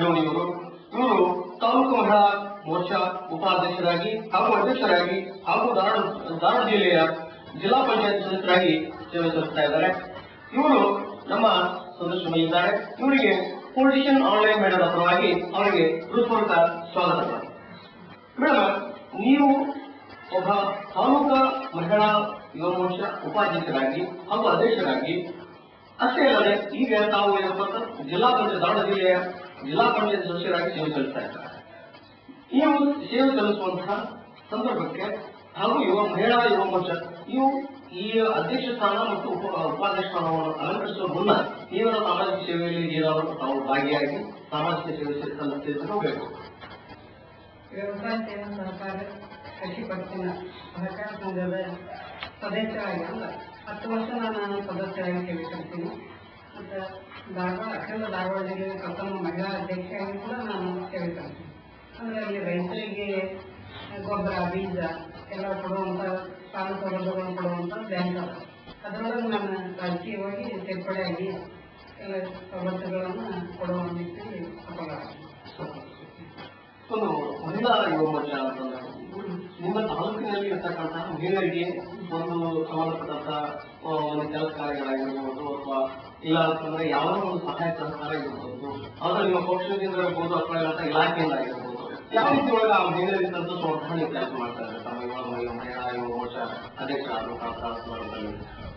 ರಾಜೋಣಿ ಇವರು ಇವರು ತಾಲೂಕು ಮಹಿಳಾ ಮೋರ್ಚಾ ಉಪಾಧ್ಯಕ್ಷರಾಗಿ ಹಾಗೂ ಅಧ್ಯಕ್ಷರಾಗಿ ಹಾಗೂ ಧಾರವಾಡ ಧಾರವಾಡ ಜಿಲ್ಲೆಯ ಜಿಲ್ಲಾ ಪಂಚಾಯತ್ ಸದಸ್ಯರಾಗಿ ಸೇವೆ ಸಲ್ಲಿಸ್ತಾ ಇದ್ದಾರೆ ಇವರು ನಮ್ಮ ಸದಸ್ಯರಾಗಿದ್ದಾರೆ ಇವರಿಗೆ ಪೊಲಿಟಿಷಿಯನ್ ಆನ್ಲೈನ್ ಮೇಡಮ್ ಪರವಾಗಿ ಅವರಿಗೆ ಹೃತ್ಪೂರ್ವಕ ಸ್ವಾಗತ ಮೇಡಮ್ ನೀವು ಒಬ್ಬ ತಾಲೂಕಾ ಮಹಿಳಾ ಯುವ ಮೋರ್ಚಾ ಉಪಾಧ್ಯಕ್ಷರಾಗಿ ಹಾಗೂ ಅಧ್ಯಕ್ಷರಾಗಿ ಅಷ್ಟೇ ಅಲ್ಲದೆ ಈಗ ತಾವು ಏನಪ್ಪ ಅಂತ ಜಿಲ್ಲಾ ಪಂಚಾಯತ್ ಧಾರವಾಡ ಜಿಲ್ಲೆಯ ಜಿಲ್ಲಾ ಪಂಚಾಯತ್ ಸದಸ್ಯರಾಗಿ ಸೇವೆ ಸಲ್ಲಿಸ್ತಾ ಇದ್ದಾರೆ ನೀವು ಸೇವೆ ಸಲ್ಲಿಸುವಂತಹ ಸಂದರ್ಭಕ್ಕೆ ಹಾಗೂ ಯುವ ಮಹಿಳಾ ಯುವ ಮೋರ್ಚಾ ಇವು ಈ ಅಧ್ಯಕ್ಷ ಸ್ಥಾನ ಮತ್ತು ಉಪ ಉಪಾಧ್ಯಕ್ಷ ಸ್ಥಾನವನ್ನು ಅಲಂಕರಿಸುವ ಮುನ್ನ ನೀವರ ಸಾಮಾಜಿಕ ಸೇವೆಯಲ್ಲಿ ಏನಾದರೂ ತಾವು ಭಾಗಿಯಾಗಿ ಸಾಮಾಜಿಕ ಸೇವೆ ಸಲ್ಲಿಸಲು ಹೋಗಬೇಕು ವ್ಯವಸಾಯ ಸೇವಾ ಸಹಕಾರ ಕೃಷಿ ಪತ್ತಿನ ಸಹಕಾರ ಸಂಘದ ಸದಸ್ಯರಾಗಿ ಅಂದ್ರೆ ಹತ್ತು ವರ್ಷ ನಾನು ಸದಸ್ಯರಾಗಿ ಸೇವೆ ಸಲ್ಲಿಸ್ತೀನಿ ಮತ್ತು ಧಾರವಾಡ ಅಖಂಡ ಧಾರವಾಡ ಜಿಲ್ಲೆಯ ಪ್ರಥಮ ಮಹಿಳಾ ಅಧ್ಯಕ್ಷರಾಗಿ ಕೂಡ ನಾನು ಸೇವೆ ಸಲ್ಲಿಸ್ತೀನಿ ಅಂದರೆ ಅಲ್ಲಿ ರೈತರಿಗೆ ಗೊಬ್ಬರ ಬೀಜ ಎಲ್ಲ ಕೊಡುವಂಥ ಸಾಲ ಸೌಲಭ್ಯಗಳನ್ನು ಕೊಡುವಂಥ ಬ್ಯಾಂಕ್ ಅದ ಅದರೊಳಗೆ ನಾನು ರಾಜಕೀಯವಾಗಿ ಸೇರ್ಪಡೆಯಾಗಿ ಎಲ್ಲ ಸವಲತ್ತುಗಳನ್ನು ಕೊಡುವ ನಿಟ್ಟಿನಲ್ಲಿ ಸಫಲರಾಗ್ತೀನಿ ಒಂದು ಮಹಿಳಾ ಯುವ ಮೋರ್ಚಾ ಅಂತಂದ್ರೆ ನಿಮ್ಮ ತಾಲೂಕಿನಲ್ಲಿ ಇರ್ತಕ್ಕಂತಹ ಮಹಿಳೆಯರಿಗೆ ಒಂದು ಸಂಬಂಧಪಟ್ಟಂತ ಆ, ಒಂದು ಕೆಲಸ ಕಾರ್ಯಗಳಾಗಿರ್ಬೋದು ಅಥವಾ ಇಲ್ಲ ಅಂತಂದ್ರೆ ಯಾವುದೋ ಒಂದು ಸಹಾಯ ಸಹಕಾರ ಇರ್ಬೋದು ಅಥವಾ ನಿಮ್ಮ ಪಕ್ಷದಿಂದ ಇರ್ಬೋದು ಅಥವಾ ಇಲ್ಲ ಇಲಾಖೆಯಿಂದ ಆಗಿರ್ಬೋದು ಯಾವ ರೀತಿ ಒಳಗೆ ಆ ಮಹಿಳೆಯರಿಗೆ ಸಂತೋಷವಂತಹ ನೀವು ಕೆಲಸ ಮಾಡ್ತಾ ಇದ್ದಾರೆ ತಮ್ಮ ಯುವ ಮಹಿಳಾ ಮಹಿಳಾ ಯುವ ಮೋರ್ಚಾ ಅಧ್ಯಕ್ಷ ಆದಂತಹ ಸಂದರ್ಭದಲ್ಲಿ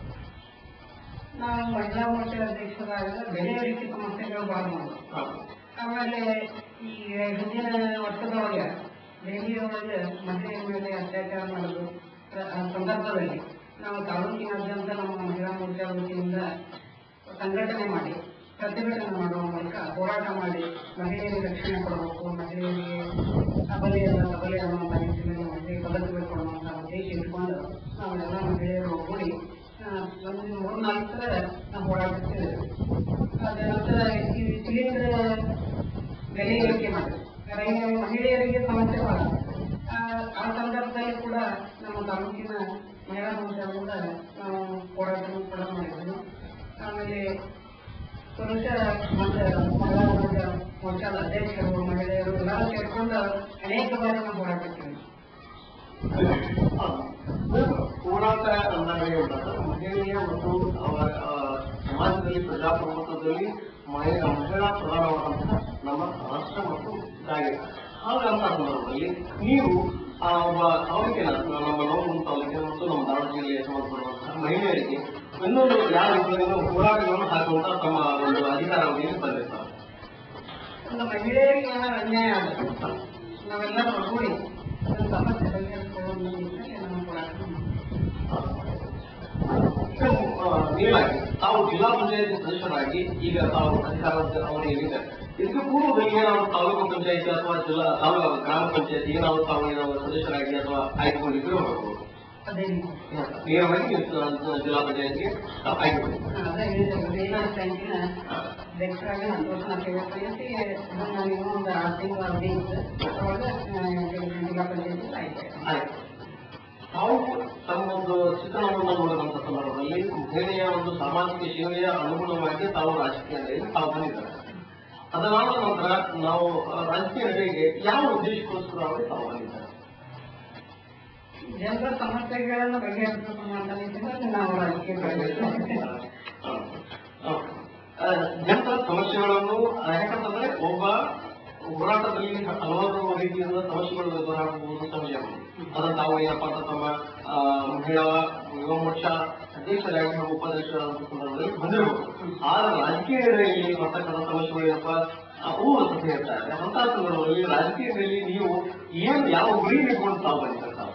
ನಾವು ಮಹಿಳಾ ಮೋರ್ಚಾ ಅಧ್ಯಕ್ಷರಾಗ ಬೆಳೆ ಏರಿಕೆ ಸಮಸ್ಯೆಗಳು ಭಾಳ ಮಾಡೋದು ಹೌದು. ಆಮೇಲೆ ಈ ಹಿಂದಿನ ವರ್ಷದೊಳಗೆ ದೆಹಲಿಯೊಳಗೆ ಮಹಿಳೆಯರ ಮೇಲೆ ಅತ್ಯಾಚಾರ ಮಾಡೋದು ಪ್ರ- ಆ ಸಂದರ್ಭದಲ್ಲಿ ನಾವು ತಾಲೂಕಿನಾದ್ಯಂತ ನಮ್ಮ ಮಹಿಳಾ ಮೋರ್ಚಾ ವತಿಯಿಂದ ಸಂಘಟನೆ ಮಾಡಿ ಪ್ರತಿಭಟನೆ ಮಾಡುವ ಮೂಲಕ ಹೋರಾಟ ಮಾಡಿ ಮಹಿಳೆಯರಿಗೆ ರಕ್ಷಣೆ ಕೊಡಬೇಕು ಮಹಿಳೆಯರಿಗೆ ಅಬಲೆಯಲ್ಲ ಸಬಲೆ ಅನ್ನುವಂಥ ನಿಟ್ಟಿನಲ್ಲಿ ಮಹಿಳೆಗೆ ಪದಕಗಳು ಕೊಡುವಂಥ ಉದ್ದೇಶ ಇಟ್ಕೊಂಡು ನಾವೆಲ್ಲ ಮಹಿಳೆಯರು ಒಗ್ಗೂಡಿ ಆ, ಒಂದು ಮೂರು ನಾಲ್ಕು ಸಲ ನಾವು ಹೋರಾಡ್ತಿದ್ದೇವೆ ಅದ ನಂತರ ಈ ಸಿಲಿಂಡರ್ ಬೆಲೆ ಏರಿಕೆ ಮಾಡಿ ರೈ- ಮಹಿಳೆಯರಿಗೆ ಸಮಸ್ಯೆ ಬಹಳ ಆ ಆ ಸಂದರ್ಭದಲ್ಲಿ ಕೂಡ ನಮ್ಮ ತಾಲೂಕಿನ ಮಹಿಳಾ ಮೋರ್ಚಾದಿಂದ ನಾವು ಹೋರಾಟವನ್ನು ಕೂಡ ಮಾಡಿದ್ವಿ ಆಮೇಲೆ ಪುರುಷ ಮತ್ತು ಮಹಿಳಾ ಮೋರ್ಚಾ ಮೋರ್ಚಾದ ಅಧ್ಯಕ್ಷರು ಮಹಿಳೆಯರು ಎಲ್ಲರೂ ಸೇರ್ಕೊಂಡು ಅನೇಕ ಬಾರಿ ನಾವು ಹೋರಾಡ್ತೀವಿ ಹೋರಾಟ ಅಂದಾಗ ಏನಂತಂದ್ರೆ ಮಹಿಳೆಯ ಮತ್ತು ಅವರ ಆ, ಸಮಾಜದಲ್ಲಿ ಪ್ರಜಾಪ್ರಭುತ್ವದಲ್ಲಿ ಮಹಿಳಾ ಮಹಿಳಾ ಪ್ರಧಾನವಾದಂತಹ ನಮ್ಮ ರಾಷ್ಟ್ರ ಮತ್ತು ಜಾಗೃತಿ ಹಾಗಂತ ಸಂದರ್ಭದಲ್ಲಿ ನೀವು ಆ ಒಬ್ಬ ತಾಲೂಕಿನ ನಮ್ಮ ನೋವು ತಾಲೂಕಿನ ಮತ್ತು ನಮ್ಮ ಧಾರವಾಡ ಜಿಲ್ಲೆಗೆ ಸಂಬಂಧಪಡುವಂತಹ ಮಹಿಳೆಯರಿಗೆ ಇನ್ನೊಂದು ಯಾವ ರೀತಿಯಿಂದ ಹೋರಾಟಗಳನ್ನು ಹಾಕುವಂತ ತಮ್ಮ ಒಂದು ಅಧಿಕಾರವನ್ನು ಬಂದಿರ್ತಾರೆ ಒಂದು ಮಹಿಳೆಯರಿಗೆ ಏನಾದ್ರು ಅನ್ಯಾಯ ಆಗುತ್ತೆ ನಾವೆಲ್ಲರೂ ಒಗ್ಗೂಡಿ ಅದನ್ನ ಸಮಸ್ಯೆ ಬಗೆಹರಿಸಿಕೊಳ್ಳುವ ನಿಟ್ಟಿನಲ್ಲಿ ನಾವು ಹೋರಾಟ ಮಾಡ್ತೀವಿ. ನೀವಾಗಿ ತಾವು ಜಿಲ್ಲಾ ಪಂಚಾಯತ್ ಸದಸ್ಯರಾಗಿ ಈಗ ತಾವು ಅಧಿಕಾರದ ಅವಧಿಯಲ್ಲಿದ್ದಾರೆ ಇದಕ್ಕೆ ಪೂರ್ವದಲ್ಲಿ ಏನಾದ್ರು ತಾಲೂಕು ಪಂಚಾಯತಿ ಅಥವಾ ಜಿಲ್ಲಾ ತಾಲೂಕು ಗ್ರಾಮ ಪಂಚಾಯತಿ ಏನಾದ್ರು ತಾವು ಏನಾದ್ರು ಸದಸ್ಯರಾಗಿ ಅಥವಾ ಆಯ್ಕೊಂಡಿದ್ರು ಅದೇ ರೀತಿ ನೇರವಾಗಿ ನೀವು ಸ- ಜಿಲ್ಲಾ ಪಂಚಾಯತ್ಗೆ ಆಯ್ಕೊಂಡಿದ್ದೀರಿ ಅದೇ ಹೇಳಿದೆ ಮಹಿಳಾ ಬ್ಯಾಂಕಿನ ಅಧ್ಯಕ್ಷರಾಗಿ ಹತ್ತು ವರ್ಷ ನಾವು ಸೇವೆ ಸಲ್ಲಿಸಿ ಅದನ್ನ ನೀವು ಒಂದು ಆರು ತಿಂಗಳ ಅವಧಿ ಇತ್ತು ಅವಾಗ ಆ, ಜಿಲ್ಲಾ ಪಂಚಾಯತಿ ಆಯ್ತು ಆಯ್ತು ತಾವು ತಮ್ಮ ಒಂದು ಚಿತ್ರಣವನ್ನು ನೋಡಿದಂತ ಸಂದರ್ಭದಲ್ಲಿ ಮಹಿಳೆಯ ಒಂದು ಸಾಮಾಜಿಕ ಸೇವೆಯ ಅನುಗುಣವಾಗಿ ತಾವು ರಾಜಕೀಯದಲ್ಲಿ ತಾವು ಬಂದಿದ್ದಾರೆ ಅದರಾದ ನಂತರ ನಾವು ಆ, ರಾಜಕೀಯ ನಡೆಗೆ ಯಾವ ಉದ್ದೇಶಕ್ಕೋಸ್ಕರ ಅವರು ತಾವು ಬಂದಿದ್ದಾರೆ ಜನರ ಸಮಸ್ಯೆಗಳನ್ನು ಬಗೆಹರಿಸಬೇಕು ಅನ್ನೋ ನಿಟ್ಟಿನಲ್ಲಿ ನಾವು ರಾಜಕೀಯ ಬೆಳೆದಿದ್ದೇವೆ. ಆ, ಜನರ ಸಮಸ್ಯೆಗಳನ್ನು ಆ, ಯಾಕಂತಂದ್ರೆ ಒಬ್ಬ ಹೋರಾಟದಲ್ಲಿ ಹಲವಾರು ರೀತಿಯಿಂದ ಸಮಸ್ಯೆಗಳು ಎದುರಾಗಬಹುದು ಸಹಜವಾಗಿ ಅದನ್ನು ತಾವು ಏನಪ್ಪಾ ಅಂತ ತಮ್ಮ ಆ, ಮಹಿಳಾ ಯುವ ಮೋರ್ಚಾ ಅಧ್ಯಕ್ಷರಾಗಿ ಹಾಗೂ ಉಪಾಧ್ಯಕ್ಷರಾದಂತಹ ಸಂದರ್ಭದಲ್ಲಿ ಬಂದಿರಬಹುದು ಆದ್ರೆ ರಾಜಕೀಯದಲ್ಲಿ ಬರ್ತಕ್ಕಂಥ ಸಮಸ್ಯೆಗಳು ಏನಪ್ಪಾ ಅವು ಸತ್ಯ ಇರ್ತಾರೆ ಅಂತ ಸಂದರ್ಭದಲ್ಲಿ ರಾಜಕೀಯದಲ್ಲಿ ನೀವು ಏನು ಯಾವ ಗುರಿ ಇಟ್ಕೊಂಡು ತಾವು ಬಂದಿದ್ದಾರೆ ತಾವು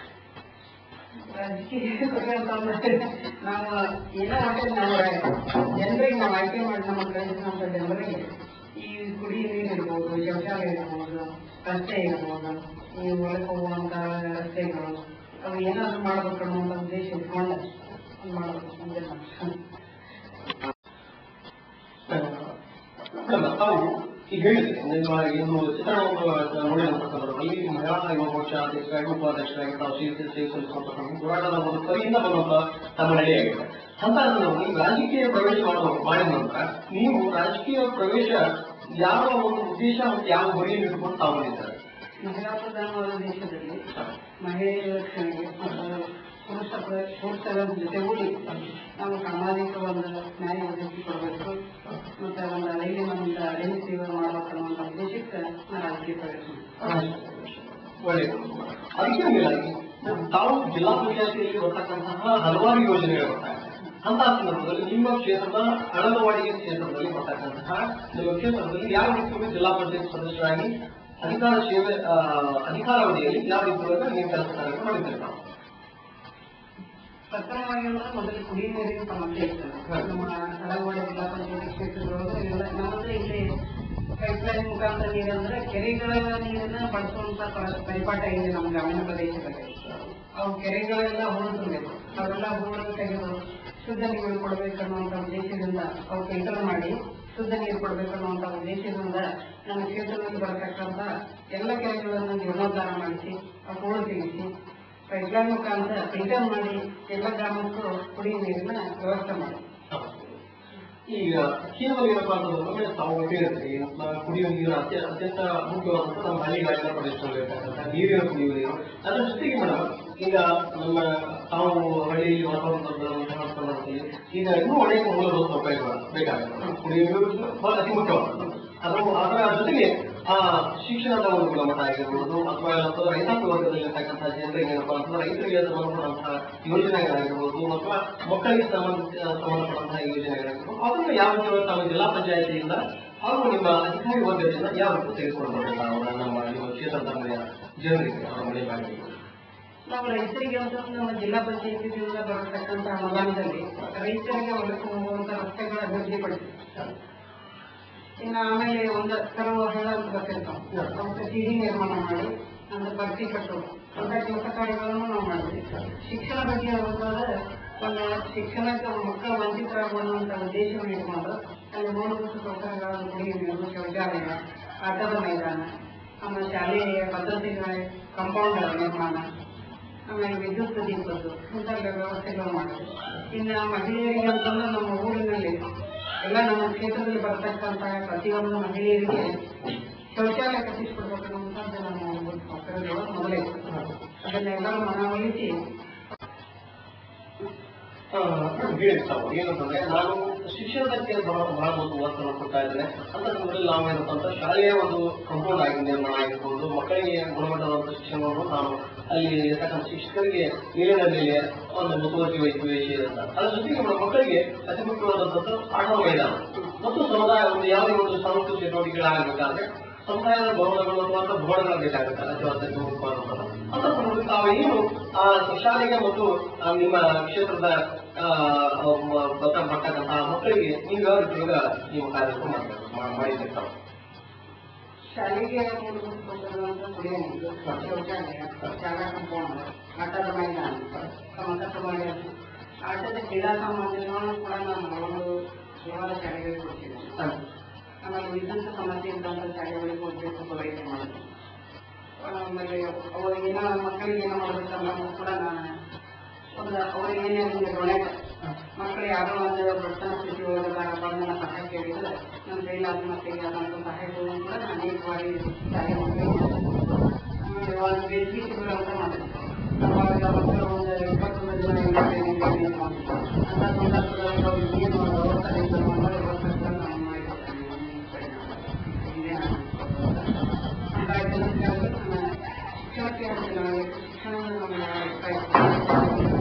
ರಾಜಕೀಯ ಬಗ್ಗೆ ಅಂತಂದ್ರೆ ನಾವು ಏನೋ ಮಾಡಿ ನಾವು ಜನರಿಗೆ ನಾವು ಆಯ್ಕೆ ಮಾಡಿ ನಮ್ಮ ಕಳಿಸಿದಂಥ ಜನರಿಗೆ ಈ ಕುಡಿಯ ನೀರು ಇರ್ಬೋದು ಶೌಚಾಲಯ ಇರ್ಬೋದು ರಸ್ತೆ ಇರ್ಬೋದು ಈ ಒಳಗೆ ಹೋಗುವಂಥ ರಸ್ತೆಗಳು ಅವು ಏನಾದ್ರು ಮಾಡ್ಬೇಕು ಅನ್ನುವಂಥ ಉದ್ದೇಶ ಇಟ್ಕೊಂಡು ಮಾಡಬೇಕು ಇದೆಲ್ಲ ಅಲ್ಲ, ತಾವು ಈಗ ಹೇಳಿದ್ರೆ ನಿಮ್ಮ ಒಂದು ಚಿತ್ರಣವನ್ನು ನೋಡಿದಂತ ಸಂದರ್ಭದಲ್ಲಿ ಮಹಿಳಾ ಯುವ ಮೋರ್ಚಾ ಅಧ್ಯಕ್ಷರಾಗಿ ಉಪಾಧ್ಯಕ್ಷರಾಗಿ ತಾವು ಸೇವೆ ಸೇವೆ ಸಲ್ಲಿಸುವಂತ ಹೋರಾಟದ ಒಂದು ಕರಿಯಿಂದ ಬರುವಂತ ತಮ್ಮ ನಡೆಯಾಗಿದೆ ಅಂತ ಸಂದರ್ಭದಲ್ಲಿ ರಾಜಕೀಯ ಪ್ರವೇಶ ಮಾಡುವ ಮಾಡಿದ ನಂತರ ನೀವು ರಾಜಕೀಯ ಪ್ರವೇಶ ಯಾವ ಒಂದು ಉದ್ದೇಶ ಮತ್ತು ಯಾವ ಗುರಿಯನ್ನು ಇಟ್ಕೊಂಡು ತಾವು ಬಂದಿದ್ದಾರೆ ಮಹಿಳಾ ಪ್ರಧಾನವಾದ ದೇಶದಲ್ಲಿ ಮಹಿಳೆಯರ ರಕ್ಷಣೆಗೆ ಮತ್ತು ಪುರುಷ ಪ್ರ- ಪುರುಷರ ಜೊತೆಗೂಡಿ ನಾವು ಸಾಮಾಜಿಕ ಒಂದು ನ್ಯಾಯ ಒದಗಿಸಿ ಕೊಡಬೇಕು ಮತ್ತು ಒಂದು ರೈಲಿನ ಒಂದು ರೈಲು ಸೇವೆ ಮಾಡಬೇಕು ಅನ್ನೋ ಒಂದು ಉದ್ದೇಶಕ್ಕೆ ನಾನು ರಾಜಕೀಯ ಪ್ರವೇಶ ಮಾಡಿದೆ. ಒಳ್ಳೆಯದು ಅದಕ್ಕೆ ಏನಿಲ್ಲ ತಾವು ಜಿಲ್ಲಾ ಪಂಚಾಯತಿಯಲ್ಲಿ ಬರ್ತಕ್ಕಂತಹ ಹಲವಾರು ಯೋಜನೆಗಳು ಬರ್ತಾ ಇದೆ ಅಂತಹ ಸಂದರ್ಭದಲ್ಲಿ ನಿಮ್ಮ ಕ್ಷೇತ್ರದ ಅಳಲವಾಡಿಗೆ ಕ್ಷೇತ್ರದಲ್ಲಿ ಬರ್ತಕ್ಕಂತಹ ನಿಮ್ಮ ಕ್ಷೇತ್ರದಲ್ಲಿ ಯಾವ ರೀತಿ ಜಿಲ್ಲಾ ಪಂಚಾಯತ್ ಸದಸ್ಯರಾಗಿ ಅಧಿಕಾರ ಸೇವೆ ಆ, ಅಧಿಕಾರಾವಧಿಯಲ್ಲಿ ಯಾವ ರೀತಿ ನೀವು ಕೆಲಸ ಕಾರ್ಯ ಮಾಡಿದ್ದೀರಿ ತಾವು ಪ್ರಥಮವಾಗಿ ಅಂದ್ರೆ ಮೊದಲು ಕುಡಿಯುವ ನೀರಿನ ಸಮಸ್ಯೆ ಇತ್ತು ನಮ್ಮ ಹಲವಾರು ಜಿಲ್ಲಾ ಪಂಚಾಯತ್ ಕ್ಷೇತ್ರದೊಳಗೆ ಎಲ್ಲ ನಮ್ಮದು ಇಲ್ಲಿ ಪೈಪ್ಲೈನ್ ಮುಖಾಂತರ ನೀರಂದ್ರೆ ಕೆರೆಗಳ ನೀರನ್ನ ಬಳಸುವಂತ ಪ- ಪರಿಪಾಠ ಇದೆ ನಮ್ಮ ಗ್ರಾಮೀಣ ಪ್ರದೇಶದಲ್ಲಿ ಅವು ಕೆರೆಗಳೆಲ್ಲ ಹೂಳು ತುಂಬಬೇಕು ಅವೆಲ್ಲ ಹೂಳು ತೆಗೆದು ಶುದ್ಧ ನೀರು ಕೊಡಬೇಕನ್ನುವಂತ ಉದ್ದೇಶದಿಂದ ಅವು ಫಿಲ್ಟರ್ ಮಾಡಿ ಶುದ್ಧ ನೀರು ಕೊಡಬೇಕನ್ನುವಂತ ಉದ್ದೇಶದಿಂದ ನಮ್ಮ ಕ್ಷೇತ್ರದಲ್ಲಿ ಬರತಕ್ಕಂತ ಎಲ್ಲ ಕೆರೆಗಳನ್ನು ಜೀರ್ಣೋದ್ಧಾರ ಮಾಡಿಸಿ ಆ ಹೂಳು ತೆಗೆಸಿ ಪೈಪ್ಲೈನ್ ಮುಖಾಂತರ ಫಿಲ್ಟರ್ ಮಾಡಿ ಎಲ್ಲ ಗ್ರಾಮಕ್ಕೂ ಕುಡಿಯುವ ನೀರಿನ ವ್ಯವಸ್ಥೆ ಮಾಡಿ ಈಗ ಕೇವಲ ಏನಪ್ಪಾ ಅಂತಂದ್ರೆ ತಾವು ಹೇಳಿದ್ರಿ ನಮ್ಮ ಕುಡಿಯುವ ನೀರು ಅತ್ಯ ಅತ್ಯಂತ ಮುಖ್ಯವಾದಂತ ನಮ್ಮ ಹಳ್ಳಿಗಾಡಿನ ಪ್ರದೇಶದಲ್ಲಿ ಇರ್ತಕ್ಕಂಥ ನೀರಿನ ಕುಡಿಯುವ ನೀರು ಅದರ ಜೊತೆಗೆ ಮೇಡಮ್ ಈಗ ನಮ್ಮ ತಾವು ಹಳ್ಳಿಯಲ್ಲಿ ವಾತಾವರಣದ ಸಂದರ್ಭದಲ್ಲಿ ಈಗ ಇನ್ನೂ ಅನೇಕ ಮೂಲಭೂತ ಸೌಕರ್ಯಗಳು ಬೇಕಾಗುತ್ತೆ ಕುಡಿಯುವ ನೀರು ಬಹಳ ಅತಿ ಮುಖ್ಯವಾದ ಅದು ಅದರ ಜೊತೆಗೆ ಆ ಶಿಕ್ಷಣದ ಒಂದು ಗುಣಮಟ್ಟ ಆಗಿರ್ಬೋದು ಅಥವಾ ಅಥವಾ ರೈತಾಪಿ ವರ್ಗದಲ್ಲಿರ್ತಕ್ಕಂಥ ಜನರಿಗೆ ಏನಪ್ಪಾ ಅಂತಂದ್ರೆ ರೈತರಿಗೆ ಸಂಬಂಧಪಟ್ಟಂತಹ ಯೋಜನೆಗಳಾಗಿರ್ಬೋದು ಅಥವಾ ಮಕ್ಕಳಿಗೆ ಸಂಬಂಧ ಸಂಬಂಧಪಟ್ಟಂತಹ ಯೋಜನೆಗಳಾಗಿರ್ಬೋದು ಅದನ್ನು ಯಾವ ರೀತಿ ತಾವು ಜಿಲ್ಲಾ ಪಂಚಾಯತಿಯಿಂದ ಹಾಗೂ ನಿಮ್ಮ ಅಧಿಕಾರಿ ವರ್ಗದಿಂದ ಯಾವ ರೀತಿ ತೆಗೆದುಕೊಂಡು ಬರಬೇಕು ಅವರ ನಮ್ಮ ನಿಮ್ಮ ಕ್ಷೇತ್ರದ ಮನೆಯ ಜನರಿಗೆ ಅವರ ಮನೆ ಬಾಗಿಲಿಗೆ ನಾವು ರೈತರಿಗೆ ಅಂತ ನಮ್ಮ ಜಿಲ್ಲಾ ಪಂಚಾಯತಿಯಿಂದ ಬರತಕ್ಕಂತ ಅನುದಾನದಲ್ಲಿ ರೈತರಿಗೆ ಹೊಲಕ್ಕೆ ಹೋಗುವಂತ ರಸ್ತೆಗಳ ಅಭಿವೃದ್ಧಿಪಡಿಸಿ ಇನ್ನು ಆಮೇಲೆ ಒಂದು ಕೆಲವು ಹಳ್ಳ ಅಂತ ಬರ್ತಿರ್ತಾವ ಅವಕ್ಕೆ ಸಿಡಿ ನಿರ್ಮಾಣ ಮಾಡಿ ಅಂದ್ರೆ ಭರ್ತಿ ಕಟ್ಟೋದು ಅಂತ ಕೆಲಸ ಕಾರ್ಯಗಳನ್ನು ನಾವು ಮಾಡಿದ್ವಿ ಶಿಕ್ಷಣ ಬಗ್ಗೆ ಹೇಳಬೇಕಾದ್ರೆ ಒಂದು ಶಿಕ್ಷಣಕ್ಕೆ ಮಕ್ಕಳು ವಂಚಿತರಾಗುವಂತ ಉದ್ದೇಶವನ್ನು ಇಟ್ಕೊಂಡು ಅಲ್ಲಿ ಮೂಲಭೂತ ಸೌಕರ್ಯಗಳನ್ನು ಕುಡಿಯುವ ನೀರು ಶೌಚಾಲಯ ಆಟದ ಮೈದಾನ ಆಮೇಲೆ ಶಾಲೆಯ ಭದ್ರತೆಗಳ ಕಾಂಪೌಂಡ್ಗಳ ನಿರ್ಮಾಣ ಆಮೇಲೆ ವಿದ್ಯುತ್ ದೀಪದ್ದು ಇಂಥ ವ್ಯವಸ್ಥೆಗಳು ಮಾಡಿದ್ವಿ ಇನ್ನು ಮಹಿಳೆಯರಿಗೆ ಅಂತಂದ್ರೆ ನಮ್ಮ ಊರಿನಲ್ಲಿ ಎಲ್ಲ ನಮ್ಮ ಕ್ಷೇತ್ರದಲ್ಲಿ ಬರ್ತಕ್ಕಂತಹ ಪ್ರತಿಯೊಂದು ಮಹಿಳೆಯರಿಗೆ ಶೌಚಾಲಯ ಕಟ್ಟಿಸ್ಕೊಡ್ಬೇಕು ಅನ್ನುವಂಥದ್ದು ನಮ್ಮ ಒಂದು ಸೌಕರ್ಯಗಳು ಮೊದಲೇ ಇತ್ತು. ಅದನ್ನೆಲ್ಲರೂ ಮನವೊಲಿಸಿ ಆ, ಹೇಳಿ ತಾವು ಏನಂತಂದ್ರೆ ನಾನು ಶಿಕ್ಷಣದಕ್ಕೆ ಬಹಳ ಬಹಳ ಒಂದು ಒತ್ತನ್ನು ಕೊಡ್ತಾ ಇದ್ದೇನೆ ಅಂತ ಸಂದರ್ಭದಲ್ಲಿ ನಾವು ಏನಪ್ಪ ಅಂತ ಶಾಲೆಯ ಒಂದು ಕಂಪೌಂಡ್ ಆಗಿ ನಿರ್ಮಾಣ ಆಗಿರ್ಬೋದು ಮಕ್ಕಳಿಗೆ ಗುಣಮಟ್ಟವಾದ ಶಿಕ್ಷಣವನ್ನು ನಾನು ಅಲ್ಲಿ ಇರ್ತಕ್ಕಂಥ ಶಿಕ್ಷಕರಿಗೆ ನೀರಿನ ಮೇಲೆ ಒಂದು ಮುತುವರ್ಜಿ ವಹಿಸಿ ಅಂತ ಅದರ ಜೊತೆಗೆ ನಮ್ಮ ಮಕ್ಕಳಿಗೆ ಅತಿ ಮುಖ್ಯವಾದಂಥದ್ದು ಆಟದ ಮೈದಾನ ಮತ್ತು ಸಮುದಾಯ ಒಂದು ಯಾವುದೇ ಒಂದು ಸಾಂಸ್ಕೃತಿಕ ಚಟುವಟಿಕೆಗಳಾಗಬೇಕಾದ್ರೆ ಸಮುದಾಯದ ಭವನಗಳು ಅಥವಾ ಭವನಗಳು ಬೇಕಾಗುತ್ತೆ ಅಥವಾ ಅದಕ್ಕೆ ಮುಖ್ಯವಾದಂಥದ್ದು ಅಂತ ಸಂದರ್ಭದಲ್ಲಿ ತಾವು ಏನು ಆ ಶಾಲೆಗೆ ಮತ್ತು ಆ, ನಿಮ್ಮ ಕ್ಷೇತ್ರದ ಆ, ಮ- ಬತ್ತ- ಬರ್ತಕ್ಕಂತಹ ಮಕ್ಕಳಿಗೆ ನೀವು ಯಾವ ರೀತಿ ಈಗ ನೀವು ಕಾರ್ಯಕ್ರಮ ಮಾಡ್ಬೇಕು ಮಾ- ಮಾಡಿದ್ದೀರಿ ತಾವು ಶಾಲೆಗೆ ಮೂಲಭೂತ ಸೌಕರ್ಯಗಳು ಅಂತ ಕುಡಿಯೋ ನೀರು ಶೌಚಾಲಯ ಶಾಲಾ ಕಾಂಪೌಂಡ್ ಆಟದ ಮೈದಾನ ಸಮತಟ್ಟ ಮಾಡಿ ಆಟದ ಕ್ರೀಡಾ ಸಾಮಗ್ರಿಗಳನ್ನು ಕೂಡ ನಾನು ಒಂದು ದೇವಾಲಯ ಶಾಲೆಗಳಿಗೆ ಕೊಡ್ತಿದ್ದೇನೆ ಹ. ಆಮೇಲೆ ವಿದ್ಯುತ್ ಸಮಸ್ಯೆ ಇದ್ದಂಥ ಶಾಲೆಗಳಿಗೆ ಹೋಗ್ಬೇಕು ಪೂರೈಕೆ ಮಾಡಿದೆ ಆಮೇಲೆ ಅವರಿಗೆ ಏನೋ ಮಕ್ಕಳಿಗೆ ಏನೋ ಮಾಡಬೇಕಲ್ಲ ಕೂಡ ನಾನು ಒಂದು ಅವರಿಗೆ ಏನೇ ಡೊನೇಟ್ ಮಕ್ಕಳು ಯಾವುದೋ ಒಂದು ಬಡತನ ಸ್ಥಿತಿ ಒಳಗದಾಗ ಬಂಧನ ಸಹಾಯ ಕೇಳಿದ್ರೆ ನಮ್ಮ ಕೈಲಾದ ಮಕ್ಕಳಿಗೆ ಆದಂಥ ಸಹಾಯಗಳನ್ನು ಕೂಡ ನಾನು ಅನೇಕವಾಗಿ ಶಾಲೆ ಮಕ್ಕಳಿಗೆ ಮಾಡಿದೆ. ಆಮೇಲೆ ಒಂದು ಬೇಸಿಗೆ ಶಿಬಿರ ಅಂತ ಮಾಡಿದೆ ಅವಾಗ ಮಕ್ಕಳು ಒಂದು ಇಪ್ಪತ್ತೊಂದು ಜನ ಇಪ್ಪತ್ತೈದು ಜನ ಇದ್ದು ಮಾಡಿದ್ರು. ಅಂತ ಸಂದರ್ಭದಲ್ಲಿ ಅವ್ರು ಏನು ವ್ಯವಸ್ಥೆ ಇದ್ರು ಅನ್ನೋ ವ್ಯವಸ್ಥೆಗಳನ್ನ ನಾನು ಮಾಡಿದ್ದೇನೆ ಇದೇ ನಾನು ಅಂತ ಕೆಲಸಗಳಲ್ಲಿ ನನ್ನ ಶಿಕ್ಷಣಕ್ಕೆ ಒಂದು ನನಗೆ ಶಿಕ್ಷಣವನ್ನು ನಮ್ಮ